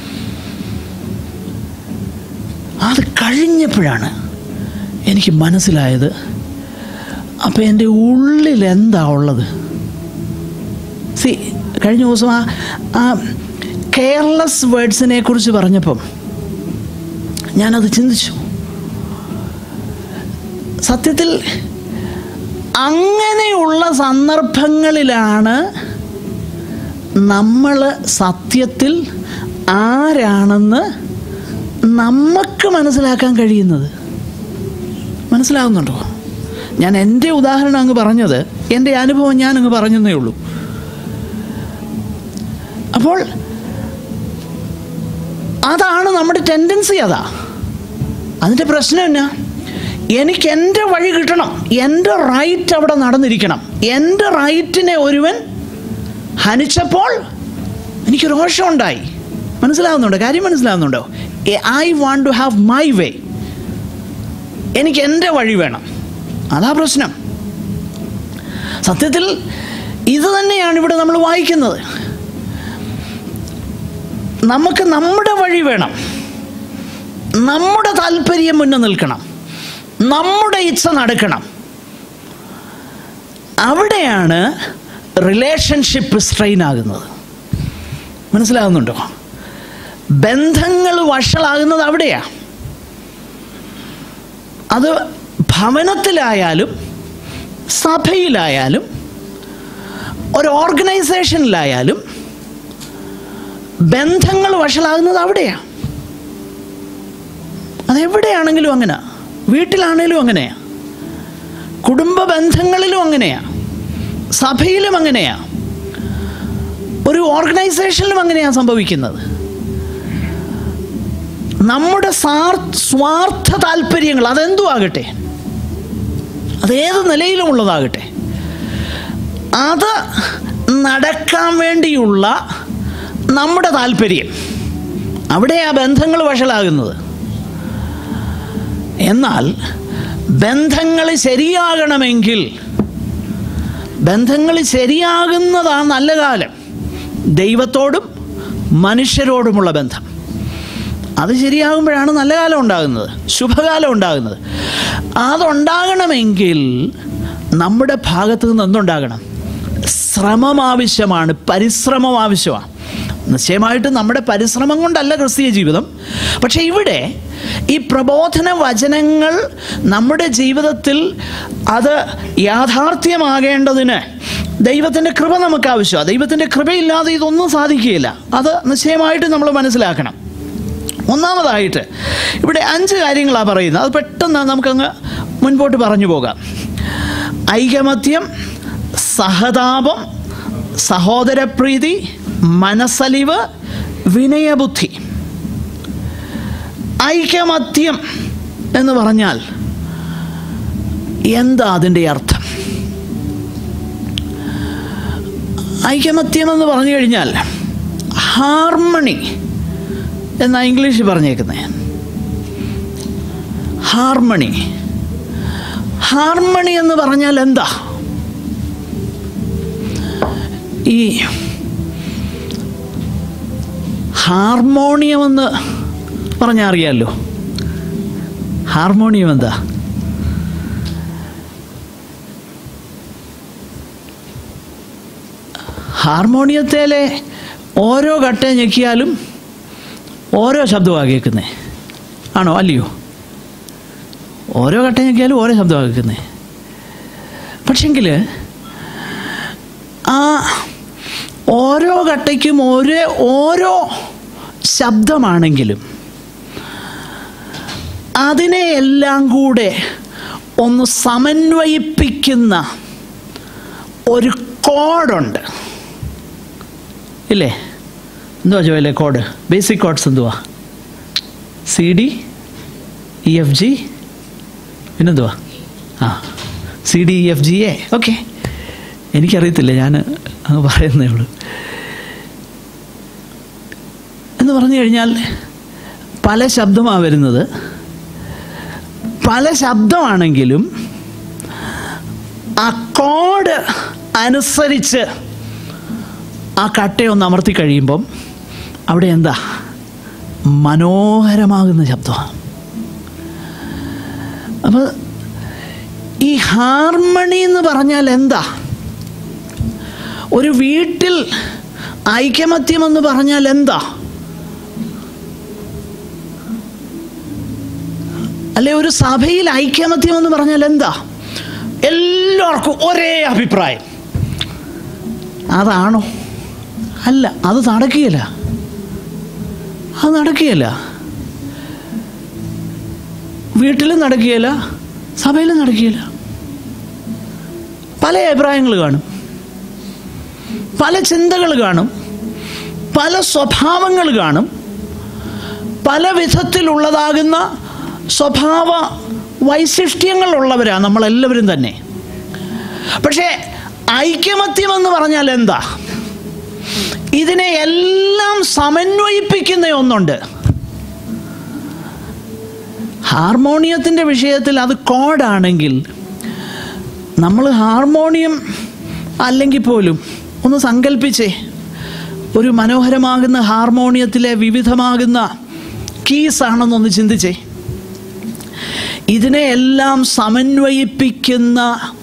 Speaker 1: അത് കഴിഞ്ഞപ്പോഴാണ് എനിക്ക് മനസ്സിലായത് അപ്പം എൻ്റെ ഉള്ളിൽ എന്താ ഉള്ളത് സി കഴിഞ്ഞ ദിവസം ആ ആ കെയർലെസ് വേർഡ്സിനെ കുറിച്ച് പറഞ്ഞപ്പം ഞാനത് ചിന്തിച്ചു സത്യത്തിൽ അങ്ങനെയുള്ള സന്ദർഭങ്ങളിലാണ് നമ്മൾ സത്യത്തിൽ ആരാണെന്ന് നമുക്ക് മനസ്സിലാക്കാൻ കഴിയുന്നത് മനസ്സിലാകുന്നുണ്ടോ ഞാൻ എൻ്റെ ഉദാഹരണം അങ്ങ് പറഞ്ഞത് എൻ്റെ അനുഭവം ഞാൻ അങ്ങ് പറഞ്ഞതേ ഉള്ളൂ അപ്പോൾ അതാണ് നമ്മുടെ ടെൻഡൻസി അതാ അതിൻ്റെ പ്രശ്നം എന്നാ എനിക്ക് എൻ്റെ വഴി കിട്ടണം എൻ്റെ റൈറ്റ് അവിടെ നടന്നിരിക്കണം എൻ്റെ റൈറ്റിനെ ഒരുവൻ ഹനിച്ചപ്പോൾ എനിക്ക് രോഷമുണ്ടായി മനസ്സിലാവുന്നുണ്ടോ കാര്യം മനസ്സിലാവുന്നുണ്ടോ I want to have my way എനിക്ക് എൻ്റെ വഴി വേണം അതാ പ്രശ്നം സത്യത്തിൽ ഇത് തന്നെയാണ് ഇവിടെ നമ്മൾ വായിക്കുന്നത് നമുക്ക് നമ്മുടെ വഴി വേണം നമ്മുടെ താല്പര്യം മുന്നിൽ നിൽക്കണം നമ്മുടെ ഇച്ഛ നടക്കണം അവിടെയാണ് റിലേഷൻഷിപ്പ് സ്ട്രെയിൻ ആകുന്നത് മനസ്സിലാകുന്നുണ്ടോ ബന്ധങ്ങൾ വഷളാകുന്നത് അവിടെയാ അത് ഭവനത്തിലായാലും സഭയിലായാലും ഒരു ഓർഗനൈസേഷനിലായാലും ബന്ധങ്ങൾ വഷളാകുന്നത് അവിടെയാ അതെവിടെയാണെങ്കിലും അങ്ങനെ വീട്ടിലാണേലും അങ്ങനെയാ കുടുംബ ബന്ധങ്ങളിലും അങ്ങനെയാ സഭയിലും അങ്ങനെയാ ഒരു ഓർഗനൈസേഷനിലും അങ്ങനെയാ സംഭവിക്കുന്നത് നമ്മുടെ സാർ സ്വാർത്ഥ താല്പര്യങ്ങൾ അതെന്തു ആകട്ടെ അതേത് നിലയിലുമുള്ളതാകട്ടെ അത് നടക്കാൻ വേണ്ടിയുള്ള നമ്മുടെ താല്പര്യം അവിടെ ആ ബന്ധങ്ങൾ വഷളാകുന്നത് എന്നാൽ ബന്ധങ്ങൾ ശരിയാകണമെങ്കിൽ ബന്ധങ്ങൾ ശരിയാകുന്നതാണ് നല്ല കാലം ദൈവത്തോടും മനുഷ്യരോടുമുള്ള ബന്ധം അത് ശരിയാകുമ്പോഴാണ് നല്ല കാലം ഉണ്ടാകുന്നത് ശുഭകാലം ഉണ്ടാകുന്നത് അതുണ്ടാകണമെങ്കിൽ നമ്മുടെ ഭാഗത്ത് നിന്ന് എന്തുണ്ടാകണം ശ്രമം ആവശ്യമാണ് പരിശ്രമം ആവശ്യമാണ് നിശ്ചയമായിട്ടും നമ്മുടെ പരിശ്രമം കൊണ്ടല്ല ക്രിസ്തീയ ജീവിതം പക്ഷേ ഇവിടെ ഈ പ്രബോധന വചനങ്ങൾ നമ്മുടെ ജീവിതത്തിൽ അത് യാഥാർത്ഥ്യമാകേണ്ടതിന് ദൈവത്തിൻ്റെ കൃപ നമുക്ക് ആവശ്യമാണ് ദൈവത്തിൻ്റെ കൃപയില്ലാതെ ഇതൊന്നും സാധിക്കുകയില്ല അത് നിശ്ചയമായിട്ടും നമ്മൾ മനസ്സിലാക്കണം ഒന്നാമതായിട്ട് ഇവിടെ അഞ്ച് കാര്യങ്ങളാണ് പറയുന്നത് അത് പെട്ടെന്ന് നമുക്കങ്ങ് മുൻപോട്ട് പറഞ്ഞു പോകാം ഐകമത്യം സഹതാപം സഹോദരപ്രീതി മനസ്സലിവ് വിനയബുദ്ധി ഐകമത്യം എന്ന് പറഞ്ഞാൽ എന്താ അതിൻ്റെ അർത്ഥം ഐകമത്യം എന്ന് പറഞ്ഞു കഴിഞ്ഞാൽ ഹാർമണി എന്നാ ഇംഗ്ലീഷ് പറഞ്ഞേക്കുന്നത് ഹാർമണി ഹാർമണി എന്ന് പറഞ്ഞാൽ എന്താ ഈ ഹാർമോണിയം എന്ന് പറഞ്ഞാൽ അറിയാമല്ലോ ഹാർമോണിയം എന്താ ഹാർമോണിയത്തിലെ ഓരോ കട്ട ഞെക്കിയാലും ഓരോ ശബ്ദമാണ് കേൾക്കുന്നത് ആണോ അല്ലയോ ഓരോ കട്ട ഞെക്കിയാലും ഓരോ ശബ്ദമാണ് കേൾക്കുന്നത് പക്ഷെങ്കിൽ ആ ഓരോ കട്ടയ്ക്കും ഓരോ ഓരോ ശബ്ദമാണെങ്കിലും അതിനെ എല്ലാം കൂടെ ഒന്ന് സമന്വയിപ്പിക്കുന്ന ഒരു കോഡുണ്ട് ഇല്ലേ എന്തുവാ ജോയിലെ കോഡ് ബേസിക് കോഡ്സ് എന്തുവാ C D E F G പിന്നെന്തുവാ ആ C D E F G A okay എനിക്കറിയത്തില്ല ഞാൻ അങ്ങ് പറയുന്നേ ഉള്ളൂ എന്ന് പറഞ്ഞു കഴിഞ്ഞാൽ പല ശബ്ദമാണ് വരുന്നത് പല ശബ്ദമാണെങ്കിലും ആ കോഡ് അനുസരിച്ച് ആ കട്ടയൊന്ന് അമർത്തി കഴിയുമ്പം അവിടെ എന്താ മനോഹരമാകുന്ന ശബ്ദമാണ് അപ്പോൾ ഈ ഹാർമണി എന്ന് പറഞ്ഞാൽ എന്താ ഒരു വീട്ടിൽ ഐക്യമത്യം എന്ന് പറഞ്ഞാൽ എന്താ അല്ലെ ഒരു സഭയിൽ ഐക്യമത്യം എന്ന് പറഞ്ഞാൽ എന്താ എല്ലാവർക്കും ഒരേ അഭിപ്രായം അതാണോ അല്ല അത് നടക്കുകയില്ല അത് നടക്കുകയില്ല വീട്ടിലും നടക്കുകയില്ല സഭയിലും നടക്കുകയില്ല പല അഭിപ്രായങ്ങൾ കാണും പല ചിന്തകൾ കാണും പല സ്വഭാവങ്ങൾ കാണും പല വിധത്തിലുള്ളതാകുന്ന സ്വഭാവ വൈശിഷ്ട്യങ്ങളുള്ളവരാണ് നമ്മളെല്ലാവരും തന്നെ പക്ഷേ ഐക്യമത്യം എന്ന് പറഞ്ഞാൽ എന്താ ഇതിനെ എല്ലാം സമന്വയിപ്പിക്കുന്ന ഒന്നുണ്ട് ഹാർമോണിയത്തിൻ്റെ വിഷയത്തിൽ അത് കോഡാണെങ്കിൽ നമ്മൾ ഹാർമോണിയം അല്ലെങ്കിൽ പോലും ഒന്ന് സങ്കല്പിച്ചേ ഒരു മനോഹരമാകുന്ന ഹാർമോണിയത്തിലെ വിവിധമാകുന്ന കീസ് ആണെന്നൊന്ന് ചിന്തിച്ചേ ഇതിനെ എല്ലാം സമന്വയിപ്പിക്കുന്ന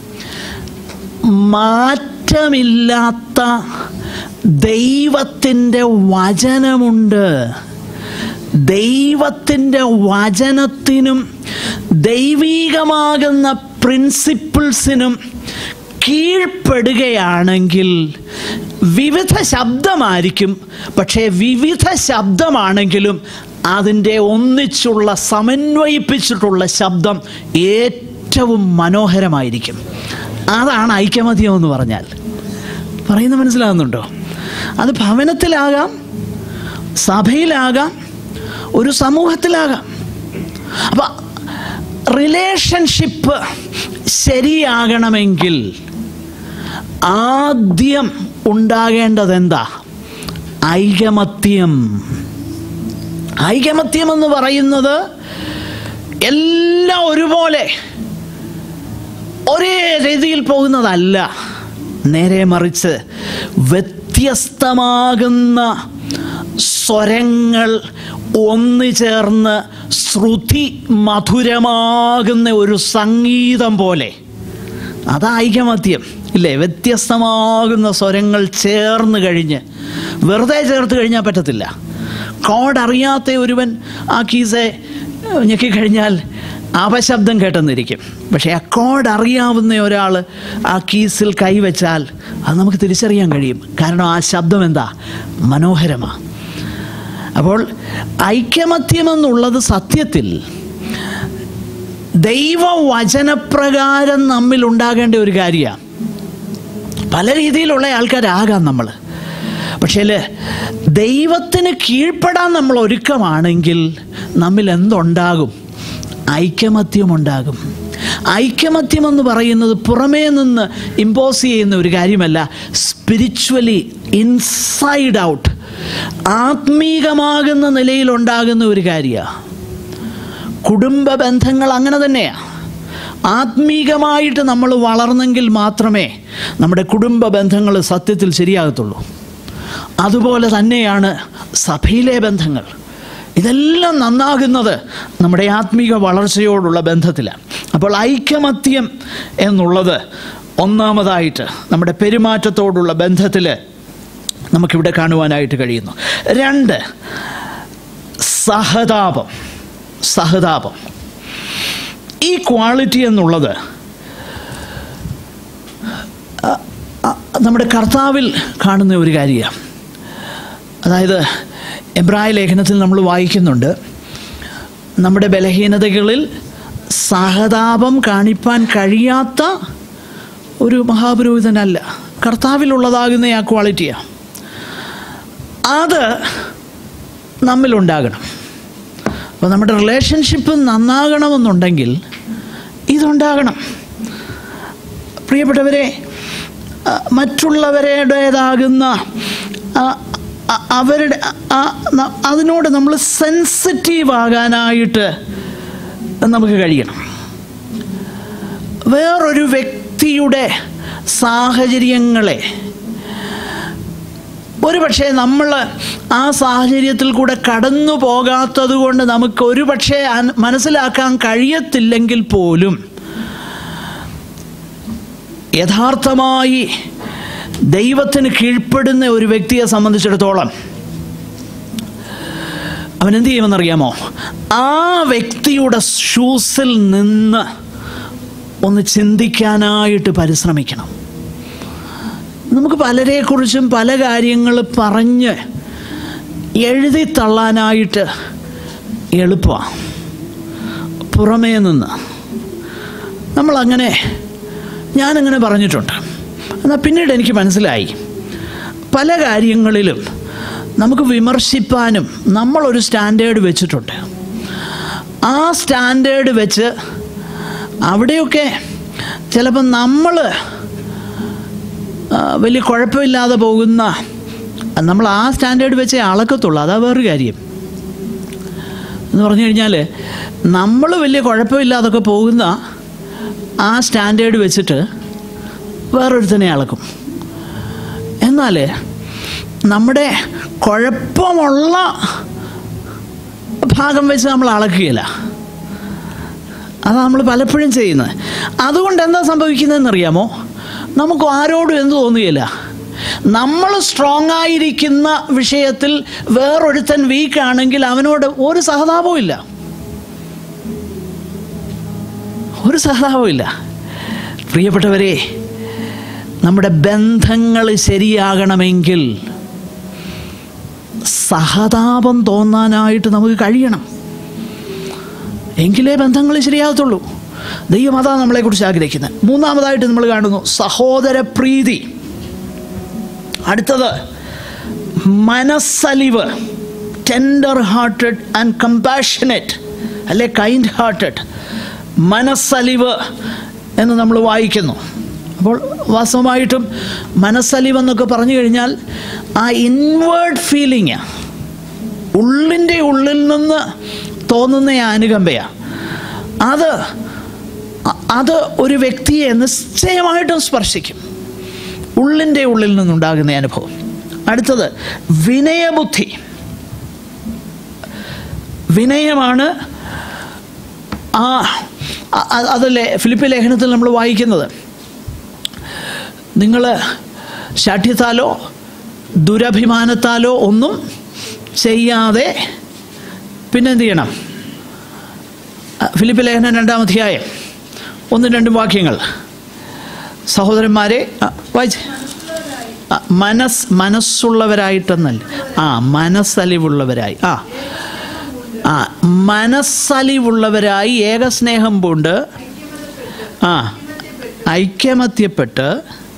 Speaker 1: മാറ്റമില്ലാത്ത ദൈവത്തിൻ്റെ വചനമുണ്ട് ദൈവത്തിൻ്റെ വചനത്തിനും ദൈവീകമാകുന്ന പ്രിൻസിപ്പിൾസിനും കീഴ്പ്പെടുകയാണെങ്കിൽ വിവിധ ശബ്ദമായിരിക്കും പക്ഷേ വിവിധ ശബ്ദമാണെങ്കിലും അതിൻ്റെ ഒന്നിച്ചുള്ള സമന്വയിപ്പിച്ചിട്ടുള്ള ശബ്ദം ഏറ്റവും മനോഹരമായിരിക്കും അതാണ് ഐക്യമത്യം എന്ന് പറഞ്ഞാൽ പറയുന്ന മനസ്സിലാകുന്നുണ്ടോ അത് ഭവനത്തിലാകാം സഭയിലാകാം ഒരു സമൂഹത്തിലാകാം അപ്പം റിലേഷൻഷിപ്പ് ശരിയാകണമെങ്കിൽ ആദ്യം ഉണ്ടാകേണ്ടത് എന്താ ഐകമത്യം ഐകമത്യം എന്ന് പറയുന്നത് എല്ലാം ഒരുപോലെ ഒരേ രീതിയിൽ പോകുന്നതല്ല നേരെ മറിച്ച് വ്യത്യസ്തമാകുന്ന സ്വരങ്ങൾ ഒന്നു ചേർന്ന് ശ്രുതി മധുരമാകുന്ന ഒരു സംഗീതം പോലെ അതാ ഐകമത്യം ഇല്ലേ വ്യത്യസ്തമാകുന്ന സ്വരങ്ങൾ ചേർന്ന് കഴിഞ്ഞ് വെറുതെ ചേർത്ത് കഴിഞ്ഞാൽ പറ്റത്തില്ല കോഡ് അറിയാത്ത ഒരുവൻ ആ കീസെ ഞെക്കിക്കഴിഞ്ഞാൽ അപശബ്ദം കേട്ടെന്നിരിക്കും പക്ഷേ ആ കോഡ് അറിയാവുന്ന ഒരാൾ ആ കീസിൽ കൈവച്ചാൽ അത് നമുക്ക് തിരിച്ചറിയാൻ കഴിയും കാരണം ആ ശബ്ദം എന്താ മനോഹരമാണ് അപ്പോൾ ഐക്യമത്യമെന്നുള്ളത് സത്യത്തിൽ ദൈവവചനപ്രകാരം നമ്മിൽ ഉണ്ടാകേണ്ട ഒരു കാര്യമാണ് പല രീതിയിലുള്ള ആൾക്കാരാകാം നമ്മൾ പക്ഷേ ദൈവത്തിന് കീഴ്പ്പെടാൻ നമ്മൾ ഒരുക്കമാണെങ്കിൽ നമ്മിൽ എന്തുണ്ടാകും ഐക്യമത്യമുണ്ടാകും ഐക്യമത്യം എന്ന് പറയുന്നത് പുറമേ നിന്ന് ഇമ്പോസ് ചെയ്യുന്ന ഒരു കാര്യമല്ല സ്പിരിച്വലി ഇൻസൈഡ് ഔട്ട് ആത്മീകമാകുന്ന നിലയിലുണ്ടാകുന്ന ഒരു കാര്യമാണ് കുടുംബ ബന്ധങ്ങൾ അങ്ങനെ തന്നെയാണ് ആത്മീകമായിട്ട് നമ്മൾ വളർന്നെങ്കിൽ മാത്രമേ നമ്മുടെ കുടുംബ ബന്ധങ്ങൾ സത്യത്തിൽ ശരിയാകത്തുള്ളൂ അതുപോലെ തന്നെയാണ് സഭയിലെ ബന്ധങ്ങൾ ഇതെല്ലാം നന്നാകുന്നത് നമ്മുടെ ആത്മീക വളർച്ചയോടുള്ള ബന്ധത്തിലാണ് അപ്പോൾ ഐക്യമത്യം എന്നുള്ളത് ഒന്നാമതായിട്ട് നമ്മുടെ പെരുമാറ്റത്തോടുള്ള ബന്ധത്തിൽ നമുക്കിവിടെ കാണുവാനായിട്ട് കഴിയുന്നു രണ്ട് സഹതാപം സഹതാപം ഈ ക്വാളിറ്റി എന്നുള്ളത് അ- അ- നമ്മുടെ കർത്താവിൽ കാണുന്ന ഒരു കാര്യമാണ് അതായത് എബ്രായ ലേഖനത്തിൽ നമ്മൾ വായിക്കുന്നുണ്ട് നമ്മുടെ ബലഹീനതകളിൽ സഹതാപം കാണിപ്പാൻ കഴിയാത്ത ഒരു മഹാപുരോഹിതനല്ല കർത്താവിലുള്ളതാകുന്ന ആ ക്വാളിറ്റിയാണ് അത് നമ്മിലുണ്ടാകണം അപ്പോൾ നമ്മുടെ റിലേഷൻഷിപ്പ് നന്നാകണമെന്നുണ്ടെങ്കിൽ ഇതുണ്ടാകണം പ്രിയപ്പെട്ടവരെ ആ, മറ്റുള്ളവരുടേതാകുന്ന ആ, ആ, അവരുടെ ആ, ന- അതിനോട് നമ്മൾ സെൻസിറ്റീവ് ആകാനായിട്ട് നമുക്ക് കഴിയണം വേറൊരു വ്യക്തിയുടെ സാഹചര്യങ്ങളെ ഒരുപക്ഷെ നമ്മൾ ആ സാഹചര്യത്തിൽ കൂടെ കടന്നു പോകാത്തത് കൊണ്ട് നമുക്ക് ഒരുപക്ഷെ അൻ- മനസ്സിലാക്കാൻ കഴിയത്തില്ലെങ്കിൽ പോലും യഥാർത്ഥമായി ദൈവത്തിന് കീഴ്പ്പെടുന്ന ഒരു വ്യക്തിയെ സംബന്ധിച്ചിടത്തോളം അവൻ എന്ത് ചെയ്യുമെന്നറിയാമോ ആ വ്യക്തിയുടെ ഷൂസിൽ നിന്ന് ഒന്ന് ചിന്തിക്കാനായിട്ട് പരിശ്രമിക്കണം നമുക്ക് പലരെക്കുറിച്ചും പല കാര്യങ്ങൾ പറഞ്ഞ് എഴുതി തള്ളാനായിട്ട് എളുപ്പമാണ് പുറമേ നിന്ന് നമ്മളങ്ങനെ ഞാനങ്ങനെ പറഞ്ഞിട്ടുണ്ട് എന്നാൽ പിന്നീട് എനിക്ക് മനസ്സിലായി പല കാര്യങ്ങളിലും നമുക്ക് വിമർശിപ്പാനും നമ്മളൊരു സ്റ്റാൻഡേർഡ് വെച്ചിട്ടുണ്ട് ആ സ്റ്റാൻഡേർഡ് വെച്ച് അവിടെയൊക്കെ ചിലപ്പോൾ നമ്മൾ ആ, വലിയ കുഴപ്പമില്ലാതെ പോകുന്ന നമ്മൾ ആ സ്റ്റാൻഡേർഡ് വെച്ചേ അളക്കത്തുള്ളൂ അതാ വേറൊരു കാര്യം എന്ന് പറഞ്ഞു കഴിഞ്ഞാൽ നമ്മൾ വലിയ കുഴപ്പമില്ലാതൊക്കെ പോകുന്ന ആ സ്റ്റാൻഡേർഡ് വെച്ചിട്ട് വേറൊരുത്തനെ അളക്കും എന്നാൽ നമ്മുടെ കുഴപ്പമുള്ള ഭാഗം വെച്ച് നമ്മൾ അളക്കുകയില്ല അതാണ് നമ്മൾ പലപ്പോഴും ചെയ്യുന്നത് അതുകൊണ്ട് എന്താ സംഭവിക്കുന്നതെന്ന് അറിയാമോ നമുക്ക് ആരോടും എന്ത് തോന്നുകയില്ല നമ്മൾ സ്ട്രോങ് ആയിരിക്കുന്ന വിഷയത്തിൽ വേറൊരുത്തൻ വീക്ക് ആണെങ്കിൽ അവനോട് ഒരു സഹതാപവും ഇല്ല ഒരു സഹതാപവും ഇല്ല പ്രിയപ്പെട്ടവരെ നമ്മുടെ ബന്ധങ്ങൾ ശരിയാകണമെങ്കിൽ സഹതാപം തോന്നാനായിട്ട് നമുക്ക് കഴിയണം എങ്കിലേ ബന്ധങ്ങൾ ശരിയാകത്തുള്ളൂ ദൈവം അതാണ് നമ്മളെക്കുറിച്ച് ആഗ്രഹിക്കുന്നത് മൂന്നാമതായിട്ട് നമ്മൾ കാണുന്നു സഹോദര പ്രീതി അടുത്തത് മനസ്സലിവ് ടെൻഡർ ഹാർട്ടഡ് ആൻഡ് കമ്പാഷനറ്റ് അല്ലെ കൈൻഡ് ഹാർട്ടഡ് മനസ്സലിവ് എന്ന് നമ്മൾ വായിക്കുന്നു അപ്പോൾ വാസ്തവമായിട്ടും മനസ്സലിവ് എന്നൊക്കെ പറഞ്ഞു കഴിഞ്ഞാൽ ആ ഇൻവേർഡ് ഫീലിംഗ് ഉള്ളിൻ്റെ ഉള്ളിൽ നിന്ന് തോന്നുന്ന ആ അനുകമ്പയാണ് അത് അ- അത് ഒരു വ്യക്തിയെ നിശ്ചയമായിട്ടും സ്പർശിക്കും ഉള്ളിൻ്റെ ഉള്ളിൽ നിന്നുണ്ടാകുന്ന അനുഭവം അടുത്തത് വിനയബുദ്ധി വിനയമാണ് ആ അ- അ- അതല്ലേ ഫിലിപ്പ് ലേഖനത്തിൽ നമ്മൾ വായിക്കുന്നത് നിങ്ങൾ ശാഠ്യത്താലോ ദുരഭിമാനത്താലോ ഒന്നും ചെയ്യാതെ പിന്നെന്ത് ചെയ്യണം ആ, ഫിലിപ്പ് ലേഖനം രണ്ടാം അധ്യായം ഒന്നും രണ്ടും വാക്യങ്ങൾ സഹോദരന്മാരെ ആ, വായിച്ച് ആ, മനസ് മനസ്സുള്ളവരായിട്ടെന്നല്ല ആ മനസ്സലിവുള്ളവരായി ആ ആ മനസ്സലിവുള്ളവരായി ഏകസ്നേഹം പൂണ്ട് ആ ഐക്യമത്യപ്പെട്ട്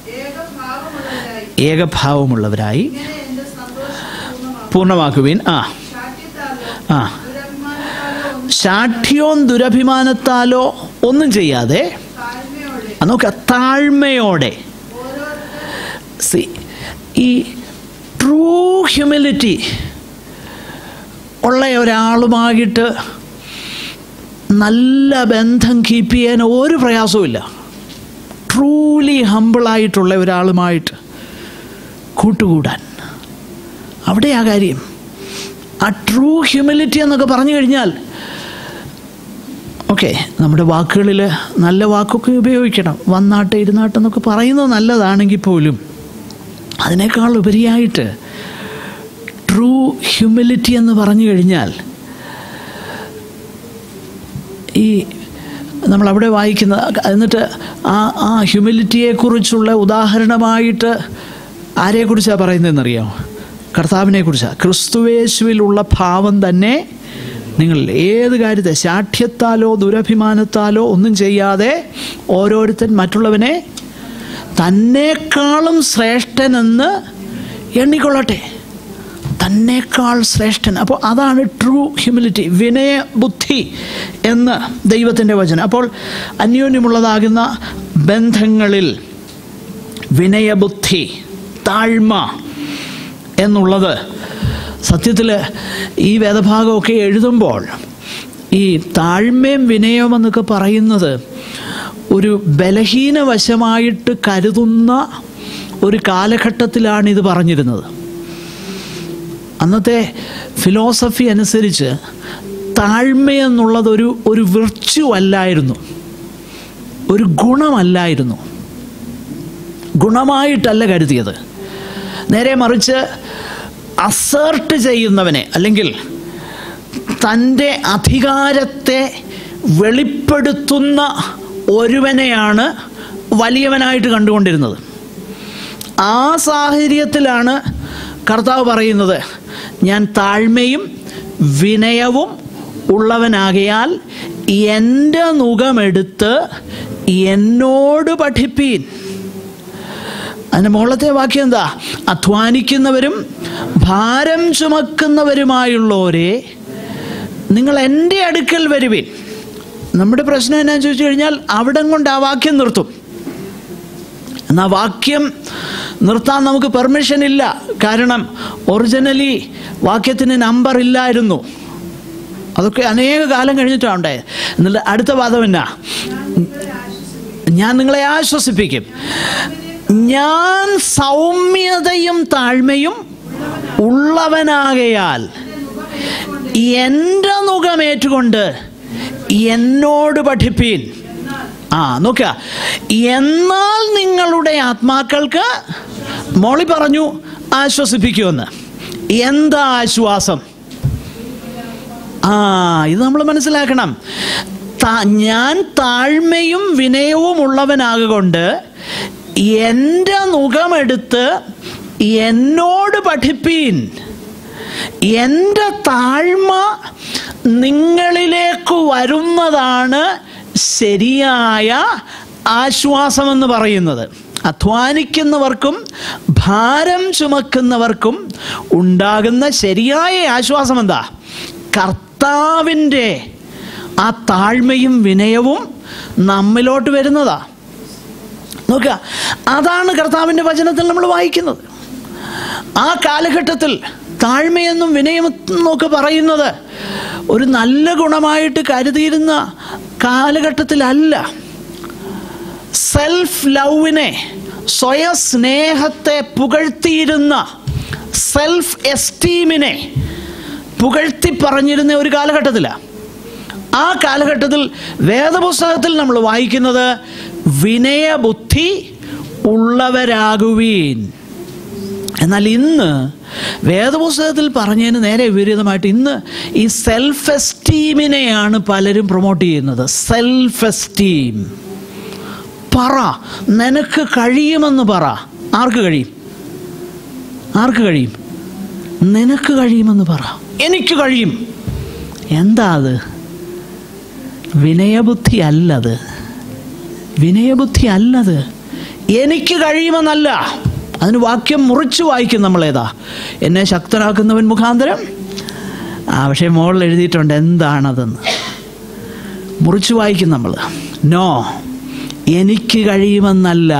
Speaker 1: ഏകഭാവമുള്ളവരായി പൂർണ്ണമാക്കുവിൻ ആ ആ ശാഠ്യവും ദുരഭിമാനത്താലോ ഒന്നും ചെയ്യാതെ ആ, നോക്ക താഴ്മയോടെ സി ഈ ട്രൂ ഹ്യൂമിലിറ്റി ഉള്ള ഒരാളുമായിട്ട് നല്ല ബന്ധം കീപ്പ് ചെയ്യാൻ ഒരു പ്രയാസവുമില്ല ട്രൂലി ഹമ്പിളായിട്ടുള്ള ഒരാളുമായിട്ട് കൂട്ടുകൂടാൻ അവിടെയാ കാര്യം ആ ട്രൂ ഹ്യൂമിലിറ്റി എന്നൊക്കെ പറഞ്ഞു കഴിഞ്ഞാൽ ഓക്കെ നമ്മുടെ വാക്കുകളിൽ നല്ല വാക്കൊക്കെ ഉപയോഗിക്കണം വന്നാട്ടെ ഇരുന്നാട്ടെ എന്നൊക്കെ പറയുന്നത് നല്ലതാണെങ്കിൽ പോലും അതിനേക്കാൾ ഉപരിയായിട്ട് ട്രൂ ഹ്യൂമിലിറ്റി എന്ന് പറഞ്ഞു കഴിഞ്ഞാൽ ഈ നമ്മൾ അവിടെ വായിക്കുന്ന എന്നിട്ട് ആ ആ ഹ്യൂമിലിറ്റിയെക്കുറിച്ചുള്ള ഉദാഹരണമായിട്ട് ആരെക്കുറിച്ചാണ് പറയുന്നതെന്നറിയാമോ കർത്താവിനെ കുറിച്ചാണ് ക്രിസ്തുവേശുവിലുള്ള ഭാവം തന്നെ നിങ്ങൾ ഏത് കാര്യത്തെ ശാഠ്യത്താലോ ദുരഭിമാനത്താലോ ഒന്നും ചെയ്യാതെ ഓരോരുത്തൻ മറ്റുള്ളവനെ തന്നേക്കാളും ശ്രേഷ്ഠനെന്ന് എണ്ണിക്കൊള്ളട്ടെ തന്നേക്കാൾ ശ്രേഷ്ഠൻ അപ്പോൾ അതാണ് ട്രൂ ഹ്യൂമിലിറ്റി വിനയ ബുദ്ധി എന്ന് ദൈവത്തിൻ്റെ വചനം അപ്പോൾ അന്യോന്യമുള്ളതാകുന്ന ബന്ധങ്ങളിൽ വിനയബുദ്ധി താഴ്മ എന്നുള്ളത് സത്യത്തിൽ ഈ വേദഭാഗമൊക്കെ എഴുതുമ്പോൾ ഈ താഴ്മയും വിനയവും എന്നൊക്കെ പറയുന്നത് ഒരു ബലഹീന വശമായിട്ട് കരുതുന്ന ഒരു കാലഘട്ടത്തിലാണ് ഇത് പറഞ്ഞിരുന്നത് അന്നത്തെ ഫിലോസഫി അനുസരിച്ച് താഴ്മയെന്നുള്ളത് ഒരു ഒരു വിർച്ചു അല്ലായിരുന്നു ഒരു ഗുണമല്ലായിരുന്നു ഗുണമായിട്ടല്ല കരുതിയത് നേരെ മറിച്ച് അസേർട്ട് ചെയ്യുന്നവനെ അല്ലെങ്കിൽ തൻ്റെ അധികാരത്തെ വെളിപ്പെടുത്തുന്ന ഒരുവനെയാണ് വലിയവനായിട്ട് കണ്ടുകൊണ്ടിരുന്നത് ആ സാഹചര്യത്തിലാണ് കർത്താവ് പറയുന്നത് ഞാൻ താഴ്മയും വിനയവും ഉള്ളവനാകയാൽ എൻ്റെ മുഖമെടുത്ത് എന്നോട് പഠിപ്പീൻ അതിൻ്റെ മുകളത്തെ വാക്യം എന്താ അധ്വാനിക്കുന്നവരും ഭാരം ചുമക്കുന്നവരുമായുള്ളവരെ നിങ്ങൾ എൻ്റെ അടുക്കൽ വരുവിൻ നമ്മുടെ പ്രശ്നം എന്നാന്ന് ചോദിച്ചു കഴിഞ്ഞാൽ അവിടം കൊണ്ട് ആ വാക്യം നിർത്തും എന്നാൽ വാക്യം നിർത്താൻ നമുക്ക് പെർമിഷൻ ഇല്ല കാരണം ഒറിജിനലി വാക്യത്തിന് നമ്പർ ഇല്ലായിരുന്നു അതൊക്കെ അനേക കാലം കഴിഞ്ഞിട്ടാണ് ഉണ്ടായത് എന്നിട്ട് അടുത്ത വാദം എന്നാ ഞാൻ നിങ്ങളെ ആശ്വസിപ്പിക്കും ഞാൻ സൗമ്യതയും താഴ്മയും ഉള്ളവനാകയാൽ എൻ്റെ മുഖമേറ്റുകൊണ്ട് എന്നോട് പഠിപ്പീൻ ആ നോക്കുക എന്നാൽ നിങ്ങളുടെ ആത്മാക്കൾക്ക് മോളി പറഞ്ഞു ആശ്വസിപ്പിക്കുമെന്ന് എന്താ ആശ്വാസം ആ ഇത് നമ്മൾ മനസ്സിലാക്കണം താ- ഞാൻ താഴ്മയും വിനയവും ഉള്ളവനാകൊണ്ട് എൻ്റെ മുഖമെടുത്ത് എന്നോട് പഠിപ്പീൻ എൻ്റെ താഴ്മ നിങ്ങളിലേക്ക് വരുന്നതാണ് ശരിയായ ആശ്വാസമെന്ന് പറയുന്നത് അധ്വാനിക്കുന്നവർക്കും ഭാരം ചുമക്കുന്നവർക്കും ഉണ്ടാകുന്ന ശരിയായ ആശ്വാസം എന്താ കർത്താവിൻ്റെ ആ താഴ്മയും വിനയവും നമ്മിലോട്ട് വരുന്നതാ നോക്കുക അതാണ് കർത്താവിൻ്റെ വചനത്തിൽ നമ്മൾ വായിക്കുന്നത് ആ കാലഘട്ടത്തിൽ താഴ്മയെന്നും വിനയമെന്നൊക്കെ പറയുന്നത് ഒരു നല്ല ഗുണമായിട്ട് കരുതിയിരുന്ന കാലഘട്ടത്തിലല്ല സെൽഫ് ലവിനെ സ്വയ സ്നേഹത്തെ പുകഴ്ത്തിയിരുന്ന സെൽഫ് എസ്റ്റീമിനെ പുകഴ്ത്തി പറഞ്ഞിരുന്ന ഒരു കാലഘട്ടത്തിലാണ് ആ കാലഘട്ടത്തിൽ വേദപുസ്തകത്തിൽ നമ്മൾ വായിക്കുന്നത് വിനയബുദ്ധി ഉള്ളവരാകുവീൻ എന്നാൽ ഇന്ന് വേദപുസ്തകത്തിൽ പറഞ്ഞതിന് നേരെ വിപരീതമായിട്ട് ഇന്ന് ഈ സെൽഫ് എസ്റ്റീമിനെയാണ് പലരും പ്രൊമോട്ട് ചെയ്യുന്നത് സെൽഫ് എസ്റ്റീം പറ നിനക്ക് കഴിയുമെന്ന് പറ ആർക്ക് കഴിയും ആർക്ക് കഴിയും നിനക്ക് കഴിയുമെന്ന് പറ എനിക്ക് കഴിയും എന്താ അത് വിനയബുദ്ധി അല്ലത് വിനയബുദ്ധി അല്ലത് എനിക്ക് കഴിയുമെന്നല്ല അതിന് വാക്യം മുറിച്ചു വായിക്കും നമ്മളേതാ എന്നെ ശക്തനാക്കുന്നവൻ മുഖാന്തരം ആ പക്ഷേ മോളിൽ എഴുതിയിട്ടുണ്ട് എന്താണതെന്ന് മുറിച്ചു വായിക്കും നമ്മൾ നോ എനിക്ക് കഴിയുമെന്നല്ല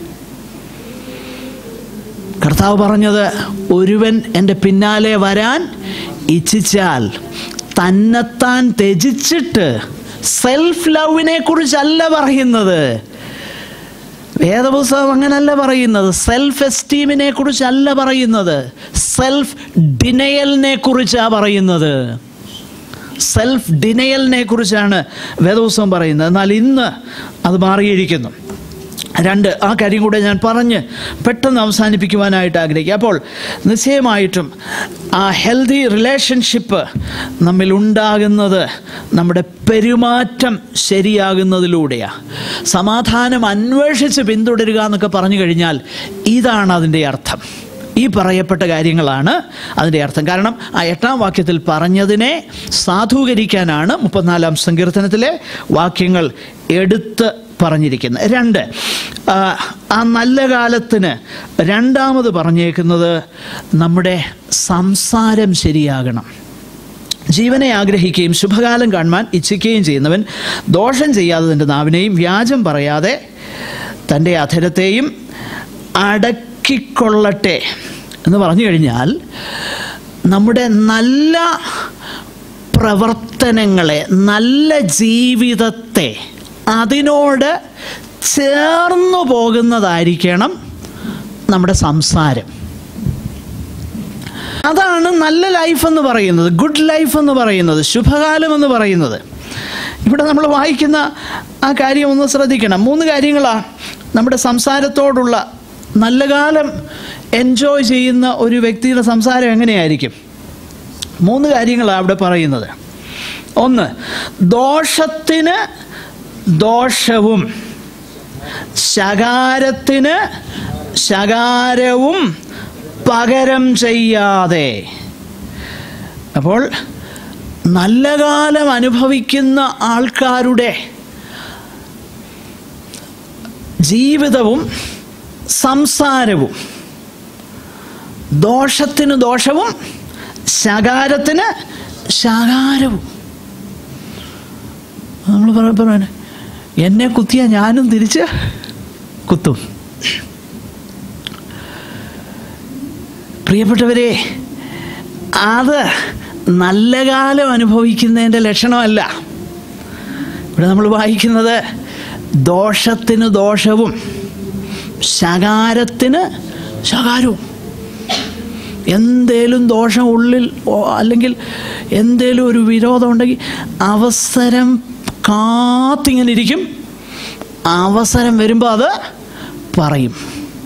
Speaker 1: കർത്താവ് പറഞ്ഞത് ഒരുവൻ എൻ്റെ പിന്നാലെ വരാൻ ഇച്ഛിച്ചാൽ തന്നെത്താൻ ത്യജിച്ചിട്ട് സെൽഫ് ലവിനെ കുറിച്ചല്ല പറയുന്നത് വേദപുസ്തകം അങ്ങനല്ല പറയുന്നത് സെൽഫ് എസ്റ്റീമിനെ കുറിച്ചല്ല പറയുന്നത് സെൽഫ് ഡിനയലിനെ കുറിച്ചാണ് പറയുന്നത് സെൽഫ് ഡിനയലിനെ കുറിച്ചാണ് വേദപുസ്തകം പറയുന്നത് എന്നാൽ ഇന്ന് അത് മാറിയിരിക്കുന്നു രണ്ട് ആ കാര്യം കൂടെ ഞാൻ പറഞ്ഞ് പെട്ടെന്ന് അവസാനിപ്പിക്കുവാനായിട്ട് ആഗ്രഹിക്കുക അപ്പോൾ നിശ്ചയമായിട്ടും ആ ഹെൽത്തി റിലേഷൻഷിപ്പ് നമ്മിൽ ഉണ്ടാകുന്നത് നമ്മുടെ പെരുമാറ്റം ശരിയാകുന്നതിലൂടെയാണ് സമാധാനം അന്വേഷിച്ച് പിന്തുടരുക എന്നൊക്കെ പറഞ്ഞു കഴിഞ്ഞാൽ ഇതാണ് അതിൻ്റെ അർത്ഥം ഈ പറയപ്പെട്ട കാര്യങ്ങളാണ് അതിൻ്റെ അർത്ഥം കാരണം ആ എട്ടാം വാക്യത്തിൽ പറഞ്ഞതിനെ സാധൂകരിക്കാനാണ് മുപ്പത്തിനാലാം സങ്കീർത്തനത്തിലെ വാക്യങ്ങൾ എടുത്ത് പറഞ്ഞിരിക്കുന്നത് രണ്ട് ആ, ആ നല്ല കാലത്തിന് രണ്ടാമത് പറഞ്ഞേക്കുന്നത് നമ്മുടെ സംസാരം ശരിയാകണം ജീവനെ ആഗ്രഹിക്കുകയും ശുഭകാലം കാണുവാൻ ഇച്ഛിക്കുകയും ചെയ്യുന്നവൻ ദോഷം ചെയ്യാതെ തൻ്റെ നാവിനെയും വ്യാജം പറയാതെ തൻ്റെ അധരത്തെയും അടക്കിക്കൊള്ളട്ടെ എന്ന് പറഞ്ഞു കഴിഞ്ഞാൽ നമ്മുടെ നല്ല പ്രവർത്തനങ്ങളെ നല്ല ജീവിതത്തെ അതിനോട് ചേർന്നു പോകുന്നതായിരിക്കണം നമ്മുടെ സംസാരം അതാണ് നല്ല ലൈഫ് എന്ന് പറയുന്നത് ഗുഡ് ലൈഫ് എന്ന് പറയുന്നത് ശുഭകാലം എന്ന് പറയുന്നത് ഇവിടെ നമ്മൾ വായിക്കുന്ന ആ കാര്യം ഒന്ന് ശ്രദ്ധിക്കണം മൂന്ന് കാര്യങ്ങളാണ് നമ്മുടെ സംസാരത്തോടുള്ള നല്ല കാലം എൻജോയ് ചെയ്യുന്ന ഒരു വ്യക്തിയുടെ സംസാരം എങ്ങനെയായിരിക്കും മൂന്ന് കാര്യങ്ങളാണ് അവിടെ പറയുന്നത് ഒന്ന് ദോഷത്തിന് ദോഷവും ശകാരത്തിന് ശകാരവും പകരം ചെയ്യാതെ അപ്പോൾ നല്ല കാലം അനുഭവിക്കുന്ന ആൾക്കാരുടെ ജീവിതവും സംസാരവും ദോഷത്തിന് ദോഷവും ശകാരത്തിന് ശകാരവും നമ്മൾ പറയാൻ എന്നെ കുത്തിയ ഞാനും തിരിച്ച് കുത്തും പ്രിയപ്പെട്ടവരെ അത് നല്ല കാലം അനുഭവിക്കുന്നതിൻ്റെ ലക്ഷണമല്ല ഇവിടെ നമ്മൾ വായിക്കുന്നത് ദോഷത്തിന് ദോഷവും ശകാരത്തിന് ശകാരവും എന്തേലും ദോഷം ഉള്ളിൽ ഓ- അല്ലെങ്കിൽ എന്തേലും ഒരു വിരോധം ഉണ്ടെങ്കിൽ അവസരം കാത്തിങ്ങനെ ഇരിക്കും അവസരം വരുമ്പോൾ അത് പറയും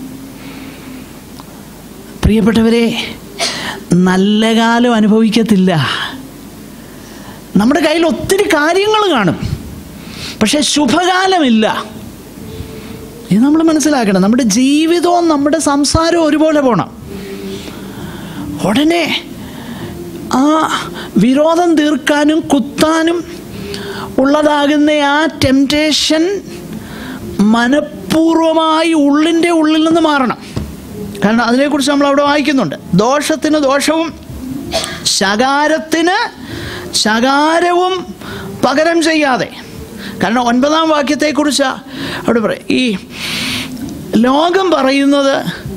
Speaker 1: പ്രിയപ്പെട്ടവരെ നല്ല കാലം അനുഭവിക്കത്തില്ല നമ്മുടെ കയ്യിൽ ഒത്തിരി കാര്യങ്ങൾ കാണും പക്ഷെ ശുഭകാലമില്ല ഇത് നമ്മൾ മനസ്സിലാക്കണം നമ്മുടെ ജീവിതവും നമ്മുടെ സംസാരവും ഒരുപോലെ പോകണം ഉടനെ ആ വിരോധം തീർക്കാനും കുത്താനും ഉള്ളതാകുന്ന ആ ടെംപ്റ്റേഷൻ മനഃപൂർവമായി ഉള്ളിൻ്റെ ഉള്ളിൽ നിന്ന് മാറണം കാരണം അതിനെക്കുറിച്ച് നമ്മൾ അവിടെ വായിക്കുന്നുണ്ട് ദോഷത്തിന് ദോഷവും ശകാരത്തിന് ശകാരവും പകരം ചെയ്യാതെ കാരണം ഒൻപതാം വാക്യത്തെക്കുറിച്ച് അവിടെ പറയും ഈ ലോകം പറയുന്നത്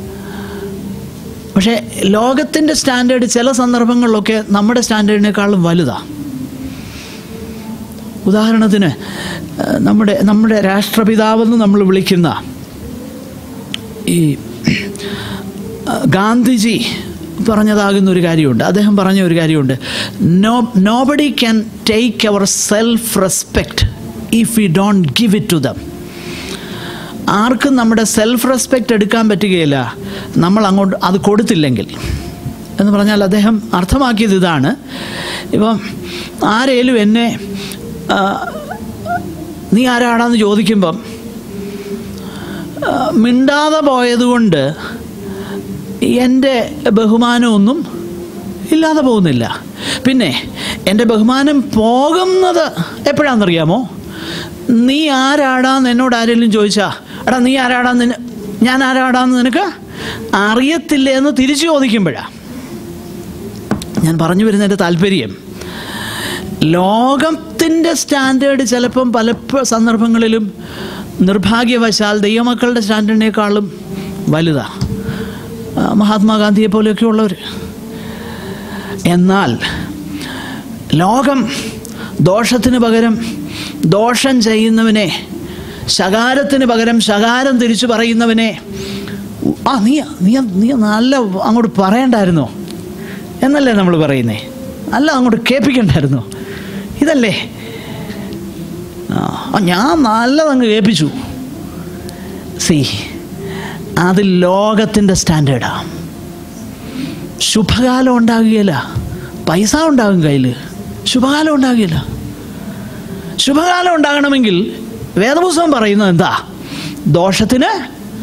Speaker 1: പക്ഷേ ലോകത്തിൻ്റെ സ്റ്റാൻഡേർഡ് ചില സന്ദർഭങ്ങളിലൊക്കെ നമ്മുടെ സ്റ്റാൻഡേർഡിനേക്കാളും വലുതാണ് ഉദാഹരണത്തിന് ഏഹ്, നമ്മുടെ നമ്മുടെ രാഷ്ട്രപിതാവെന്ന് നമ്മൾ വിളിക്കുന്ന ഈ ഏഹ്, ഗാന്ധിജി പറഞ്ഞതാകുന്ന ഒരു കാര്യമുണ്ട് അദ്ദേഹം പറഞ്ഞ ഒരു കാര്യമുണ്ട് no nobody can take our self respect if you don't give it to them ആർക്കും നമ്മുടെ സെൽഫ് റെസ്പെക്റ്റ് എടുക്കാൻ പറ്റുകയില്ല നമ്മൾ അങ്ങോട്ട് അത് കൊടുത്തില്ലെങ്കിൽ എന്ന് പറഞ്ഞാൽ അദ്ദേഹം അർത്ഥമാക്കിയത് ഇതാണ് ഇപ്പം ആരേലും എന്നെ ആ, നീ ആരാടാന്ന് ചോദിക്കുമ്പം ആ, മിണ്ടാതെ പോയതുകൊണ്ട് എൻ്റെ ബഹുമാനമൊന്നും ഇല്ലാതെ പോകുന്നില്ല പിന്നെ എൻ്റെ ബഹുമാനം പോകുന്നത് എപ്പോഴാണെന്നറിയാമോ നീ ആരാടാന്ന് എന്നോട് ആരെങ്കിലും ചോദിച്ചാ എടാ നീ ആരാടാന്ന് നിന- ഞാൻ ആരാടാന്ന് നിനക്ക് അറിയത്തില്ലേ എന്ന് തിരിച്ചു ചോദിക്കുമ്പോഴാണ് ഞാൻ പറഞ്ഞു വരുന്നതിൻ്റെ താല്പര്യം ലോകത്തിൻ്റെ സ്റ്റാൻഡേർഡ് ചിലപ്പം പല പ- സന്ദർഭങ്ങളിലും നിർഭാഗ്യവശാൽ ദൈവമക്കളുടെ സ്റ്റാൻഡേർഡിനേക്കാളും വലുതാണ് മഹാത്മാഗാന്ധിയെ പോലെയൊക്കെ ഉള്ളവർ എന്നാൽ ലോകം ദോഷത്തിന് പകരം ദോഷം ചെയ്യുന്നവനെ ശകാരത്തിന് പകരം ശകാരം തിരിച്ചു പറയുന്നവനെ ആ നീ നീ നീ നല്ല അങ്ങോട്ട് പറയണ്ടായിരുന്നോ എന്നല്ലേ നമ്മൾ പറയുന്നേ അല്ല അങ്ങോട്ട് കേൾപ്പിക്കണ്ടായിരുന്നോ ഇതല്ലേ ആ ആ, ഞാൻ നല്ലതങ്ങ് കേൾപ്പിച്ചു സി അത് ലോകത്തിൻ്റെ സ്റ്റാൻഡേർഡാണ് ശുഭകാലം ഉണ്ടാകുകയില്ല പൈസ ഉണ്ടാകും കയ്യിൽ ശുഭകാലം ഉണ്ടാകുകയില്ല ശുഭകാലം ഉണ്ടാകണമെങ്കിൽ വേദപുസ്തകം പറയുന്നത് എന്താ ദോഷത്തിന്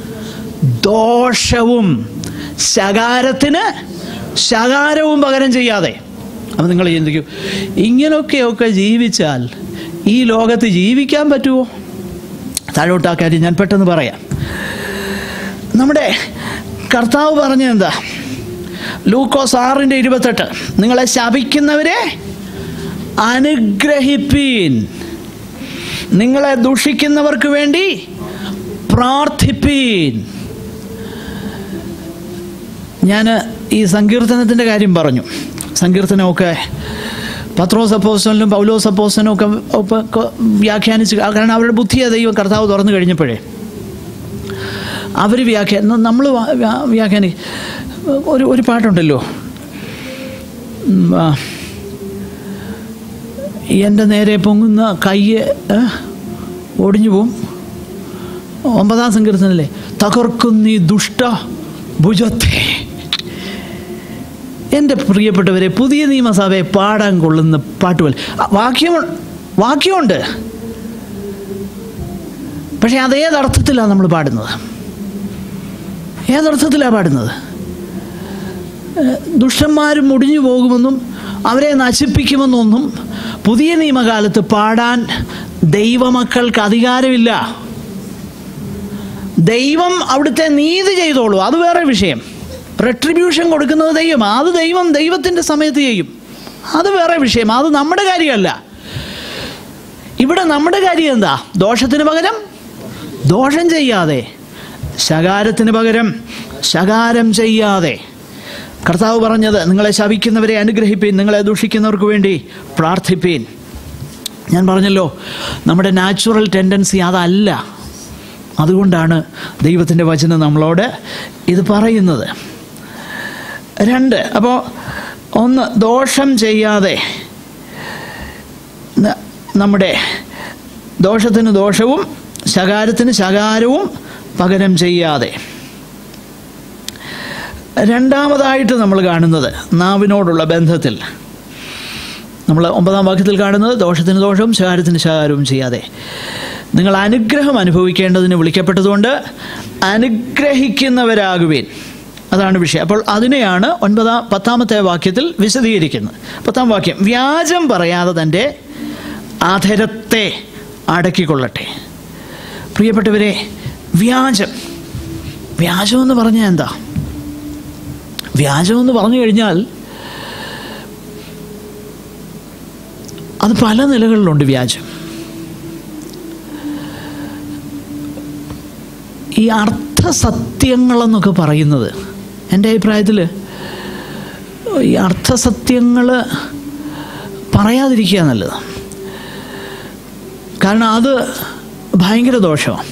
Speaker 1: ദോഷവും ശകാരത്തിന് ശകാരവും പകരം ചെയ്യാതെ അപ്പം നിങ്ങൾ ചിന്തിക്കൂ ഇങ്ങനെയൊക്കെയൊക്കെ ജീവിച്ചാൽ ഈ ലോകത്ത് ജീവിക്കാൻ പറ്റുമോ താഴോട്ട് ആ കാര്യം ഞാൻ പെട്ടെന്ന് പറയാം നമ്മുടെ കർത്താവ് പറഞ്ഞത് എന്താ ലൂക്കോസ് ആറിൻ്റെ ഇരുപത്തെട്ട് നിങ്ങളെ ശപിക്കുന്നവരെ അനുഗ്രഹിപ്പീൻ നിങ്ങളെ ദുഷിക്കുന്നവർക്ക് വേണ്ടി പ്രാർത്ഥിപ്പീൻ ഞാൻ ഈ സങ്കീർത്തനത്തിൻ്റെ കാര്യം പറഞ്ഞു സങ്കീർത്തനമൊക്കെ പത്രോസ് അപ്പോസ്റ്റലിനും പൗലോസ് അപ്പോസ്റ്റലിനും ഒക്കെ ഒക്കെ ഒക്കെ വ്യാഖ്യാനിച്ച് കാരണം അവരുടെ ബുദ്ധിയെ ദൈവം കർത്താവ് തുറന്നു കഴിഞ്ഞപ്പോഴേ അവർ വ്യാഖ്യാന നമ്മൾ വ്യാഖ്യാനി ഒരു ഒരു പാട്ടുണ്ടല്ലോ ഉം, ആ, എൻ്റെ നേരെ പൊങ്ങുന്ന കയ്യ് ഏ, ഒടിഞ്ഞു പോവും ഒമ്പതാം സങ്കീർത്തനല്ലേ തകർക്കുന്നീ ദുഷ്ട ഭുജത്തെ എൻ്റെ പ്രിയപ്പെട്ടവരെ പുതിയ നിയമസഭയെ പാടാൻ കൊള്ളുന്ന പാട്ടുകൾ ആ, വാക്യം വാക്യമുണ്ട് പക്ഷേ അതേതർത്ഥത്തിലാണ് നമ്മൾ പാടുന്നത് ഏതർത്ഥത്തിലാണ് പാടുന്നത് ഏഹ് ദുഷ്ടന്മാരും മുടിഞ്ഞു പോകുമെന്നും അവരെ നശിപ്പിക്കുമെന്നൊന്നും പുതിയ നിയമകാലത്ത് പാടാൻ ദൈവമക്കൾക്ക് അധികാരമില്ല ദൈവം അവിടുത്തെ നീതി ചെയ്തോളൂ അത് വേറെ വിഷയം റെട്രിബ്യൂഷൻ കൊടുക്കുന്നത് ദൈവം അത് ദൈവം ദൈവത്തിൻ്റെ സമയത്ത് ചെയ്യും അത് വേറെ വിഷയം അത് നമ്മുടെ കാര്യമല്ല ഇവിടെ നമ്മുടെ കാര്യം എന്താ ദോഷത്തിന് പകരം ദോഷം ചെയ്യാതെ ശകാരത്തിന് പകരം ശകാരം ചെയ്യാതെ കർത്താവ് പറഞ്ഞത് നിങ്ങളെ ശപിക്കുന്നവരെ അനുഗ്രഹിപ്പീൻ നിങ്ങളെ ദൂഷിക്കുന്നവർക്ക് വേണ്ടി പ്രാർത്ഥിപ്പീൻ ഞാൻ പറഞ്ഞല്ലോ നമ്മുടെ നാച്ചുറൽ ടെൻഡൻസി അതല്ല അതുകൊണ്ടാണ് ദൈവത്തിൻ്റെ വചനം നമ്മളോട് ഇത് പറയുന്നത് രണ്ട് അപ്പോൾ ഒന്ന് ദോഷം ചെയ്യാതെ ന- നമ്മുടെ ദോഷത്തിന് ദോഷവും ശകാരത്തിന് ശകാരവും പകരം ചെയ്യാതെ രണ്ടാമതായിട്ട് നമ്മൾ കാണുന്നത് നാവിനോടുള്ള ബന്ധത്തിൽ നമ്മൾ ഒമ്പതാം വാക്യത്തിൽ കാണുന്നത് ദോഷത്തിന് ദോഷവും ശകാരത്തിന് ശകാരവും ചെയ്യാതെ നിങ്ങൾ അനുഗ്രഹം അനുഭവിക്കേണ്ടതിന് വിളിക്കപ്പെട്ടതുകൊണ്ട് അനുഗ്രഹിക്കുന്നവരാകുവേൻ അതാണ് വിഷയം അപ്പോൾ അതിനെയാണ് ഒൻപതാം പത്താമത്തെ വാക്യത്തിൽ വിശദീകരിക്കുന്നത് പത്താം വാക്യം വ്യാജം പറയാതെ തൻ്റെ അധരത്തെ അടക്കിക്കൊള്ളട്ടെ പ്രിയപ്പെട്ടവരെ വ്യാജം വ്യാജം എന്ന് പറഞ്ഞാൽ എന്താ വ്യാജം എന്ന് പറഞ്ഞു കഴിഞ്ഞാൽ അത് പല നിലകളിലുണ്ട് വ്യാജം ഈ അർത്ഥസത്യങ്ങളെന്നൊക്കെ പറയുന്നത് എൻ്റെ അഭിപ്രായത്തിൽ ഈ അർത്ഥസത്യങ്ങൾ പറയാതിരിക്കുക നല്ലത് കാരണം അത് ഭയങ്കര ദോഷമാണ്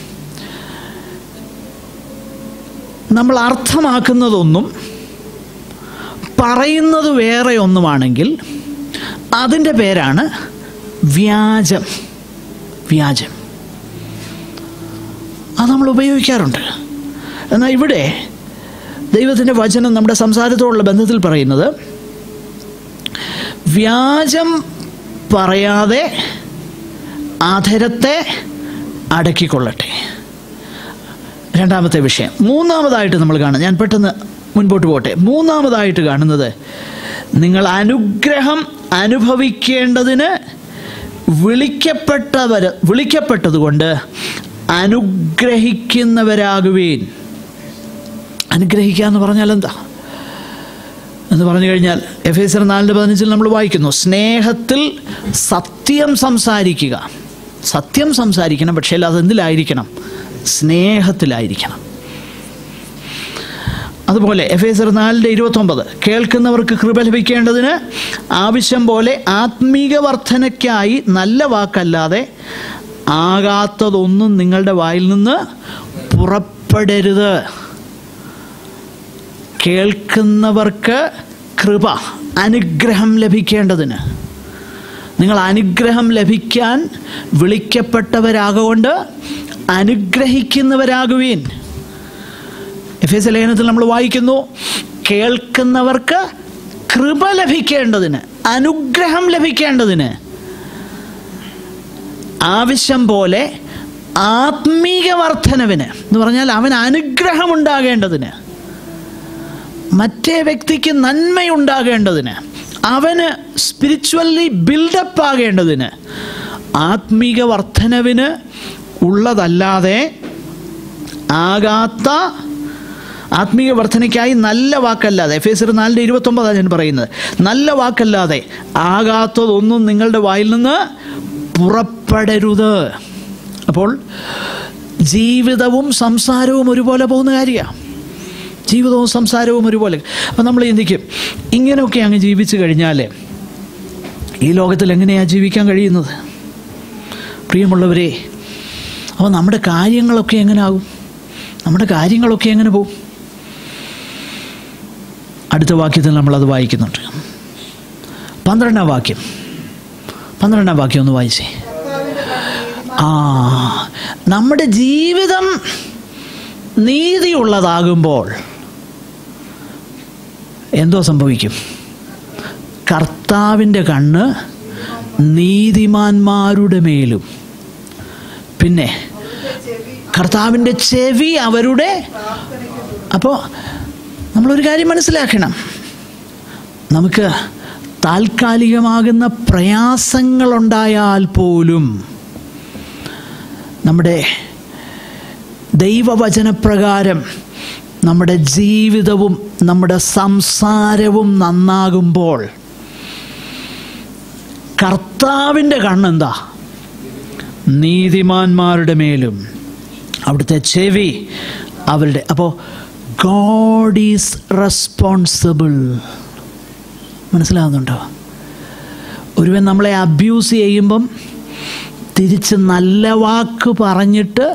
Speaker 1: നമ്മൾ അർത്ഥമാക്കുന്നതൊന്നും പറയുന്നത് വേറെ ഒന്നുമാണെങ്കിൽ അതിൻ്റെ പേരാണ് വ്യാജം വ്യാജം അത് നമ്മൾ ഉപയോഗിക്കാറുണ്ട് എന്നാൽ ഇവിടെ ദൈവത്തിൻ്റെ വചനം നമ്മുടെ സംസാരത്തോടുള്ള ബന്ധത്തിൽ പറയുന്നത് വ്യാജം പറയാതെ ആധരത്തെ അടക്കിക്കൊള്ളട്ടെ രണ്ടാമത്തെ വിഷയം മൂന്നാമതായിട്ട് നമ്മൾ കാണും ഞാൻ പെട്ടെന്ന് മുൻപോട്ട് പോട്ടെ മൂന്നാമതായിട്ട് കാണുന്നത് നിങ്ങൾ അനുഗ്രഹം അനുഭവിക്കേണ്ടതിന് വിളിക്കപ്പെട്ടവർ വിളിക്കപ്പെട്ടതുകൊണ്ട് അനുഗ്രഹിക്കുന്നവരാകുവീൻ അനുഗ്രഹിക്കുക എന്ന് പറഞ്ഞാൽ എന്താ എന്ന് പറഞ്ഞു കഴിഞ്ഞാൽ എഫ് എസ് നാലിൻ്റെ പതിനഞ്ചിൽ നമ്മൾ വായിക്കുന്നു സ്നേഹത്തിൽ സത്യം സംസാരിക്കുക സത്യം സംസാരിക്കണം പക്ഷേ അത് എന്തിലായിരിക്കണം സ്നേഹത്തിലായിരിക്കണം അതുപോലെ എഫ് എസ് നാലിൻ്റെ ഇരുപത്തൊമ്പത് കേൾക്കുന്നവർക്ക് കൃപ ലഭിക്കേണ്ടതിന് ആവശ്യം പോലെ ആത്മീക വർധനയ്ക്കായി നല്ല വാക്കല്ലാതെ ആകാത്തതൊന്നും നിങ്ങളുടെ വായിൽ നിന്ന് പുറപ്പെടരുത് കേൾക്കുന്നവർക്ക് കൃപ അനുഗ്രഹം ലഭിക്കേണ്ടതിന് നിങ്ങൾ അനുഗ്രഹം ലഭിക്കാൻ വിളിക്കപ്പെട്ടവരാകൊണ്ട് അനുഗ്രഹിക്കുന്നവരാകുവീൻ എഫ് എസ് ലേഖനത്തിൽ നമ്മൾ വായിക്കുന്നു കേൾക്കുന്നവർക്ക് കൃപ ലഭിക്കേണ്ടതിന് അനുഗ്രഹം ലഭിക്കേണ്ടതിന് ആവശ്യം പോലെ ആത്മീക വർധനവിന് എന്ന് പറഞ്ഞാൽ അവൻ അനുഗ്രഹം ഉണ്ടാകേണ്ടതിന് മറ്റേ വ്യക്തിക്ക് നന്മയുണ്ടാകേണ്ടതിന് അവന് സ്പിരിച്വലി ബിൽഡപ്പ് ആകേണ്ടതിന് ആത്മീക വർധനവിന് ഉള്ളതല്ലാതെ ആകാത്ത ആത്മീയ വർധനയ്ക്കായി നല്ല വാക്കല്ലാതെ എഫ് എസ് നാലിൻ്റെ ഇരുപത്തൊമ്പതാണ് ഞാൻ പറയുന്നത് നല്ല വാക്കല്ലാതെ ആകാത്തതൊന്നും നിങ്ങളുടെ വായിൽ നിന്ന് പുറപ്പെടരുത് അപ്പോൾ ജീവിതവും സംസാരവും ഒരുപോലെ പോകുന്ന കാര്യമാണ് ജീവിതവും സംസാരവും ഒരുപോലെ അപ്പം നമ്മൾ ചിന്തിക്കും ഇങ്ങനെയൊക്കെ അങ്ങ് ജീവിച്ചു കഴിഞ്ഞാൽ ഈ ലോകത്തിൽ എങ്ങനെയാണ് ജീവിക്കാൻ കഴിയുന്നത് പ്രിയമുള്ളവരെ അപ്പോൾ നമ്മുടെ കാര്യങ്ങളൊക്കെ എങ്ങനെ ആകും നമ്മുടെ കാര്യങ്ങളൊക്കെ എങ്ങനെ പോകും അടുത്ത വാക്യത്തിൽ നമ്മളത് വായിക്കുന്നുണ്ട് പന്ത്രണ്ടാം വാക്യം പന്ത്രണ്ടാം വാക്യം ഒന്ന് വായിച്ചേ ആ നമ്മുടെ ജീവിതം നീതിയുള്ളതാകുമ്പോൾ എന്തോ സംഭവിക്കും കർത്താവിൻ്റെ കണ്ണ് നീതിമാന്മാരുടെ മേലും പിന്നെ കർത്താവിൻ്റെ ചെവി അവരുടെ അപ്പോൾ നമ്മളൊരു കാര്യം മനസ്സിലാക്കണം നമുക്ക് താൽക്കാലികമാകുന്ന പ്രയാസങ്ങളുണ്ടായാൽ പോലും നമ്മുടെ ദൈവവചനപ്രകാരം നമ്മുടെ ജീവിതവും നമ്മുടെ സംസാരവും നന്നാകുമ്പോൾ കർത്താവിൻ്റെ കണ്ണെന്താ നീതിമാന്മാരുടെ മേലും അവിടുത്തെ ചെവി അവരുടെ അപ്പോൾ ഗോഡ് ഈസ് റെസ്പോൺസിബിൾ മനസ്സിലാവുന്നുണ്ടോ ഒരുവൻ നമ്മളെ അബ്യൂസ് ചെയ്യുമ്പം തിരിച്ച് നല്ല വാക്ക് പറഞ്ഞിട്ട്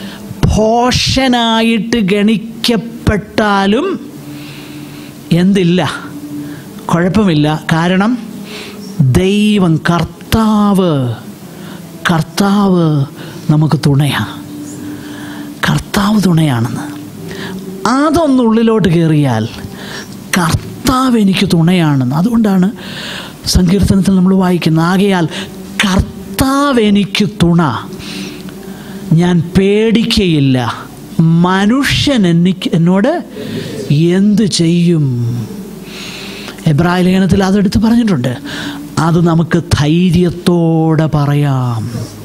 Speaker 1: ഭോഷനായിട്ട് ഗണിക്കപ്പെട്ടാലും എന്തില്ല കുഴപ്പമില്ല കാരണം ദൈവം കർത്താവ് കർത്താവ് നമുക്ക് തുണയാണ് കർത്താവ് തുണയാണെന്ന് അതൊന്നുള്ളിലോട്ട് കയറിയാൽ കർത്താവ് എനിക്ക് തുണയാണെന്ന് അതുകൊണ്ടാണ് സങ്കീർത്തനത്തിൽ നമ്മൾ വായിക്കുന്നത് ആകയാൽ കർത്താവ് എനിക്ക് തുണ ഞാൻ പേടിക്കയില്ല മനുഷ്യൻ എനിക്ക് എന്നോട് എന്ത് ചെയ്യും എബ്രായ ലേഖനത്തിൽ അതെടുത്ത് പറഞ്ഞിട്ടുണ്ട് അത് നമുക്ക് ധൈര്യത്തോടെ പറയാം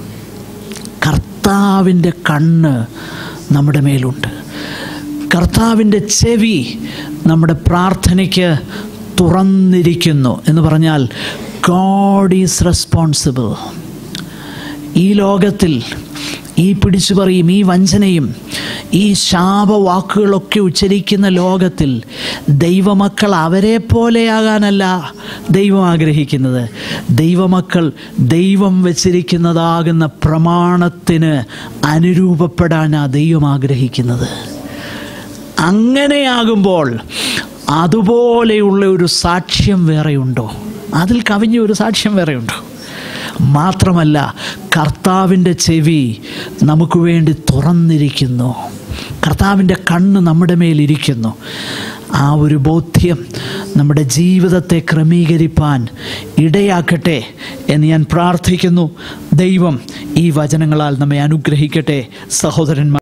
Speaker 1: കർത്താവിൻ്റെ കണ്ണ് നമ്മുടെ മേലുണ്ട് കർത്താവിൻ്റെ ചെവി നമ്മുടെ പ്രാർത്ഥനയ്ക്ക് തുറന്നിരിക്കുന്നു എന്ന് പറഞ്ഞാൽ ഗോഡ് ഈസ് റെസ്പോൺസിബിൾ ഈ ലോകത്തിൽ ഈ പിടിച്ചുപറിയും ഈ വഞ്ചനയും ഈ ശാപവാക്കുകളൊക്കെ ഉച്ചരിക്കുന്ന ലോകത്തിൽ ദൈവമക്കൾ അവരെ പോലെയാകാനല്ല ദൈവം ആഗ്രഹിക്കുന്നത് ദൈവമക്കൾ ദൈവം വച്ചിരിക്കുന്നതാകുന്ന പ്രമാണത്തിന് അനുരൂപപ്പെടാനാണ് ദൈവം ആഗ്രഹിക്കുന്നത് അങ്ങനെയാകുമ്പോൾ അതുപോലെയുള്ള ഒരു സാക്ഷ്യം വേറെയുണ്ടോ അതിൽ കവിഞ്ഞ ഒരു സാക്ഷ്യം വേറെയുണ്ടോ മാത്രമല്ല കർത്താവിൻ്റെ ചെവി നമുക്ക് വേണ്ടി തുറന്നിരിക്കുന്നു കർത്താവിൻ്റെ കണ്ണ് നമ്മുടെ മേലിരിക്കുന്നു ആ ഒരു ബോധ്യം നമ്മുടെ ജീവിതത്തെ ക്രമീകരിപ്പാൻ ഇടയാക്കട്ടെ എന്ന് ഞാൻ പ്രാർത്ഥിക്കുന്നു ദൈവം ഈ വചനങ്ങളാൽ നമ്മെ അനുഗ്രഹിക്കട്ടെ സഹോദരന്മാർ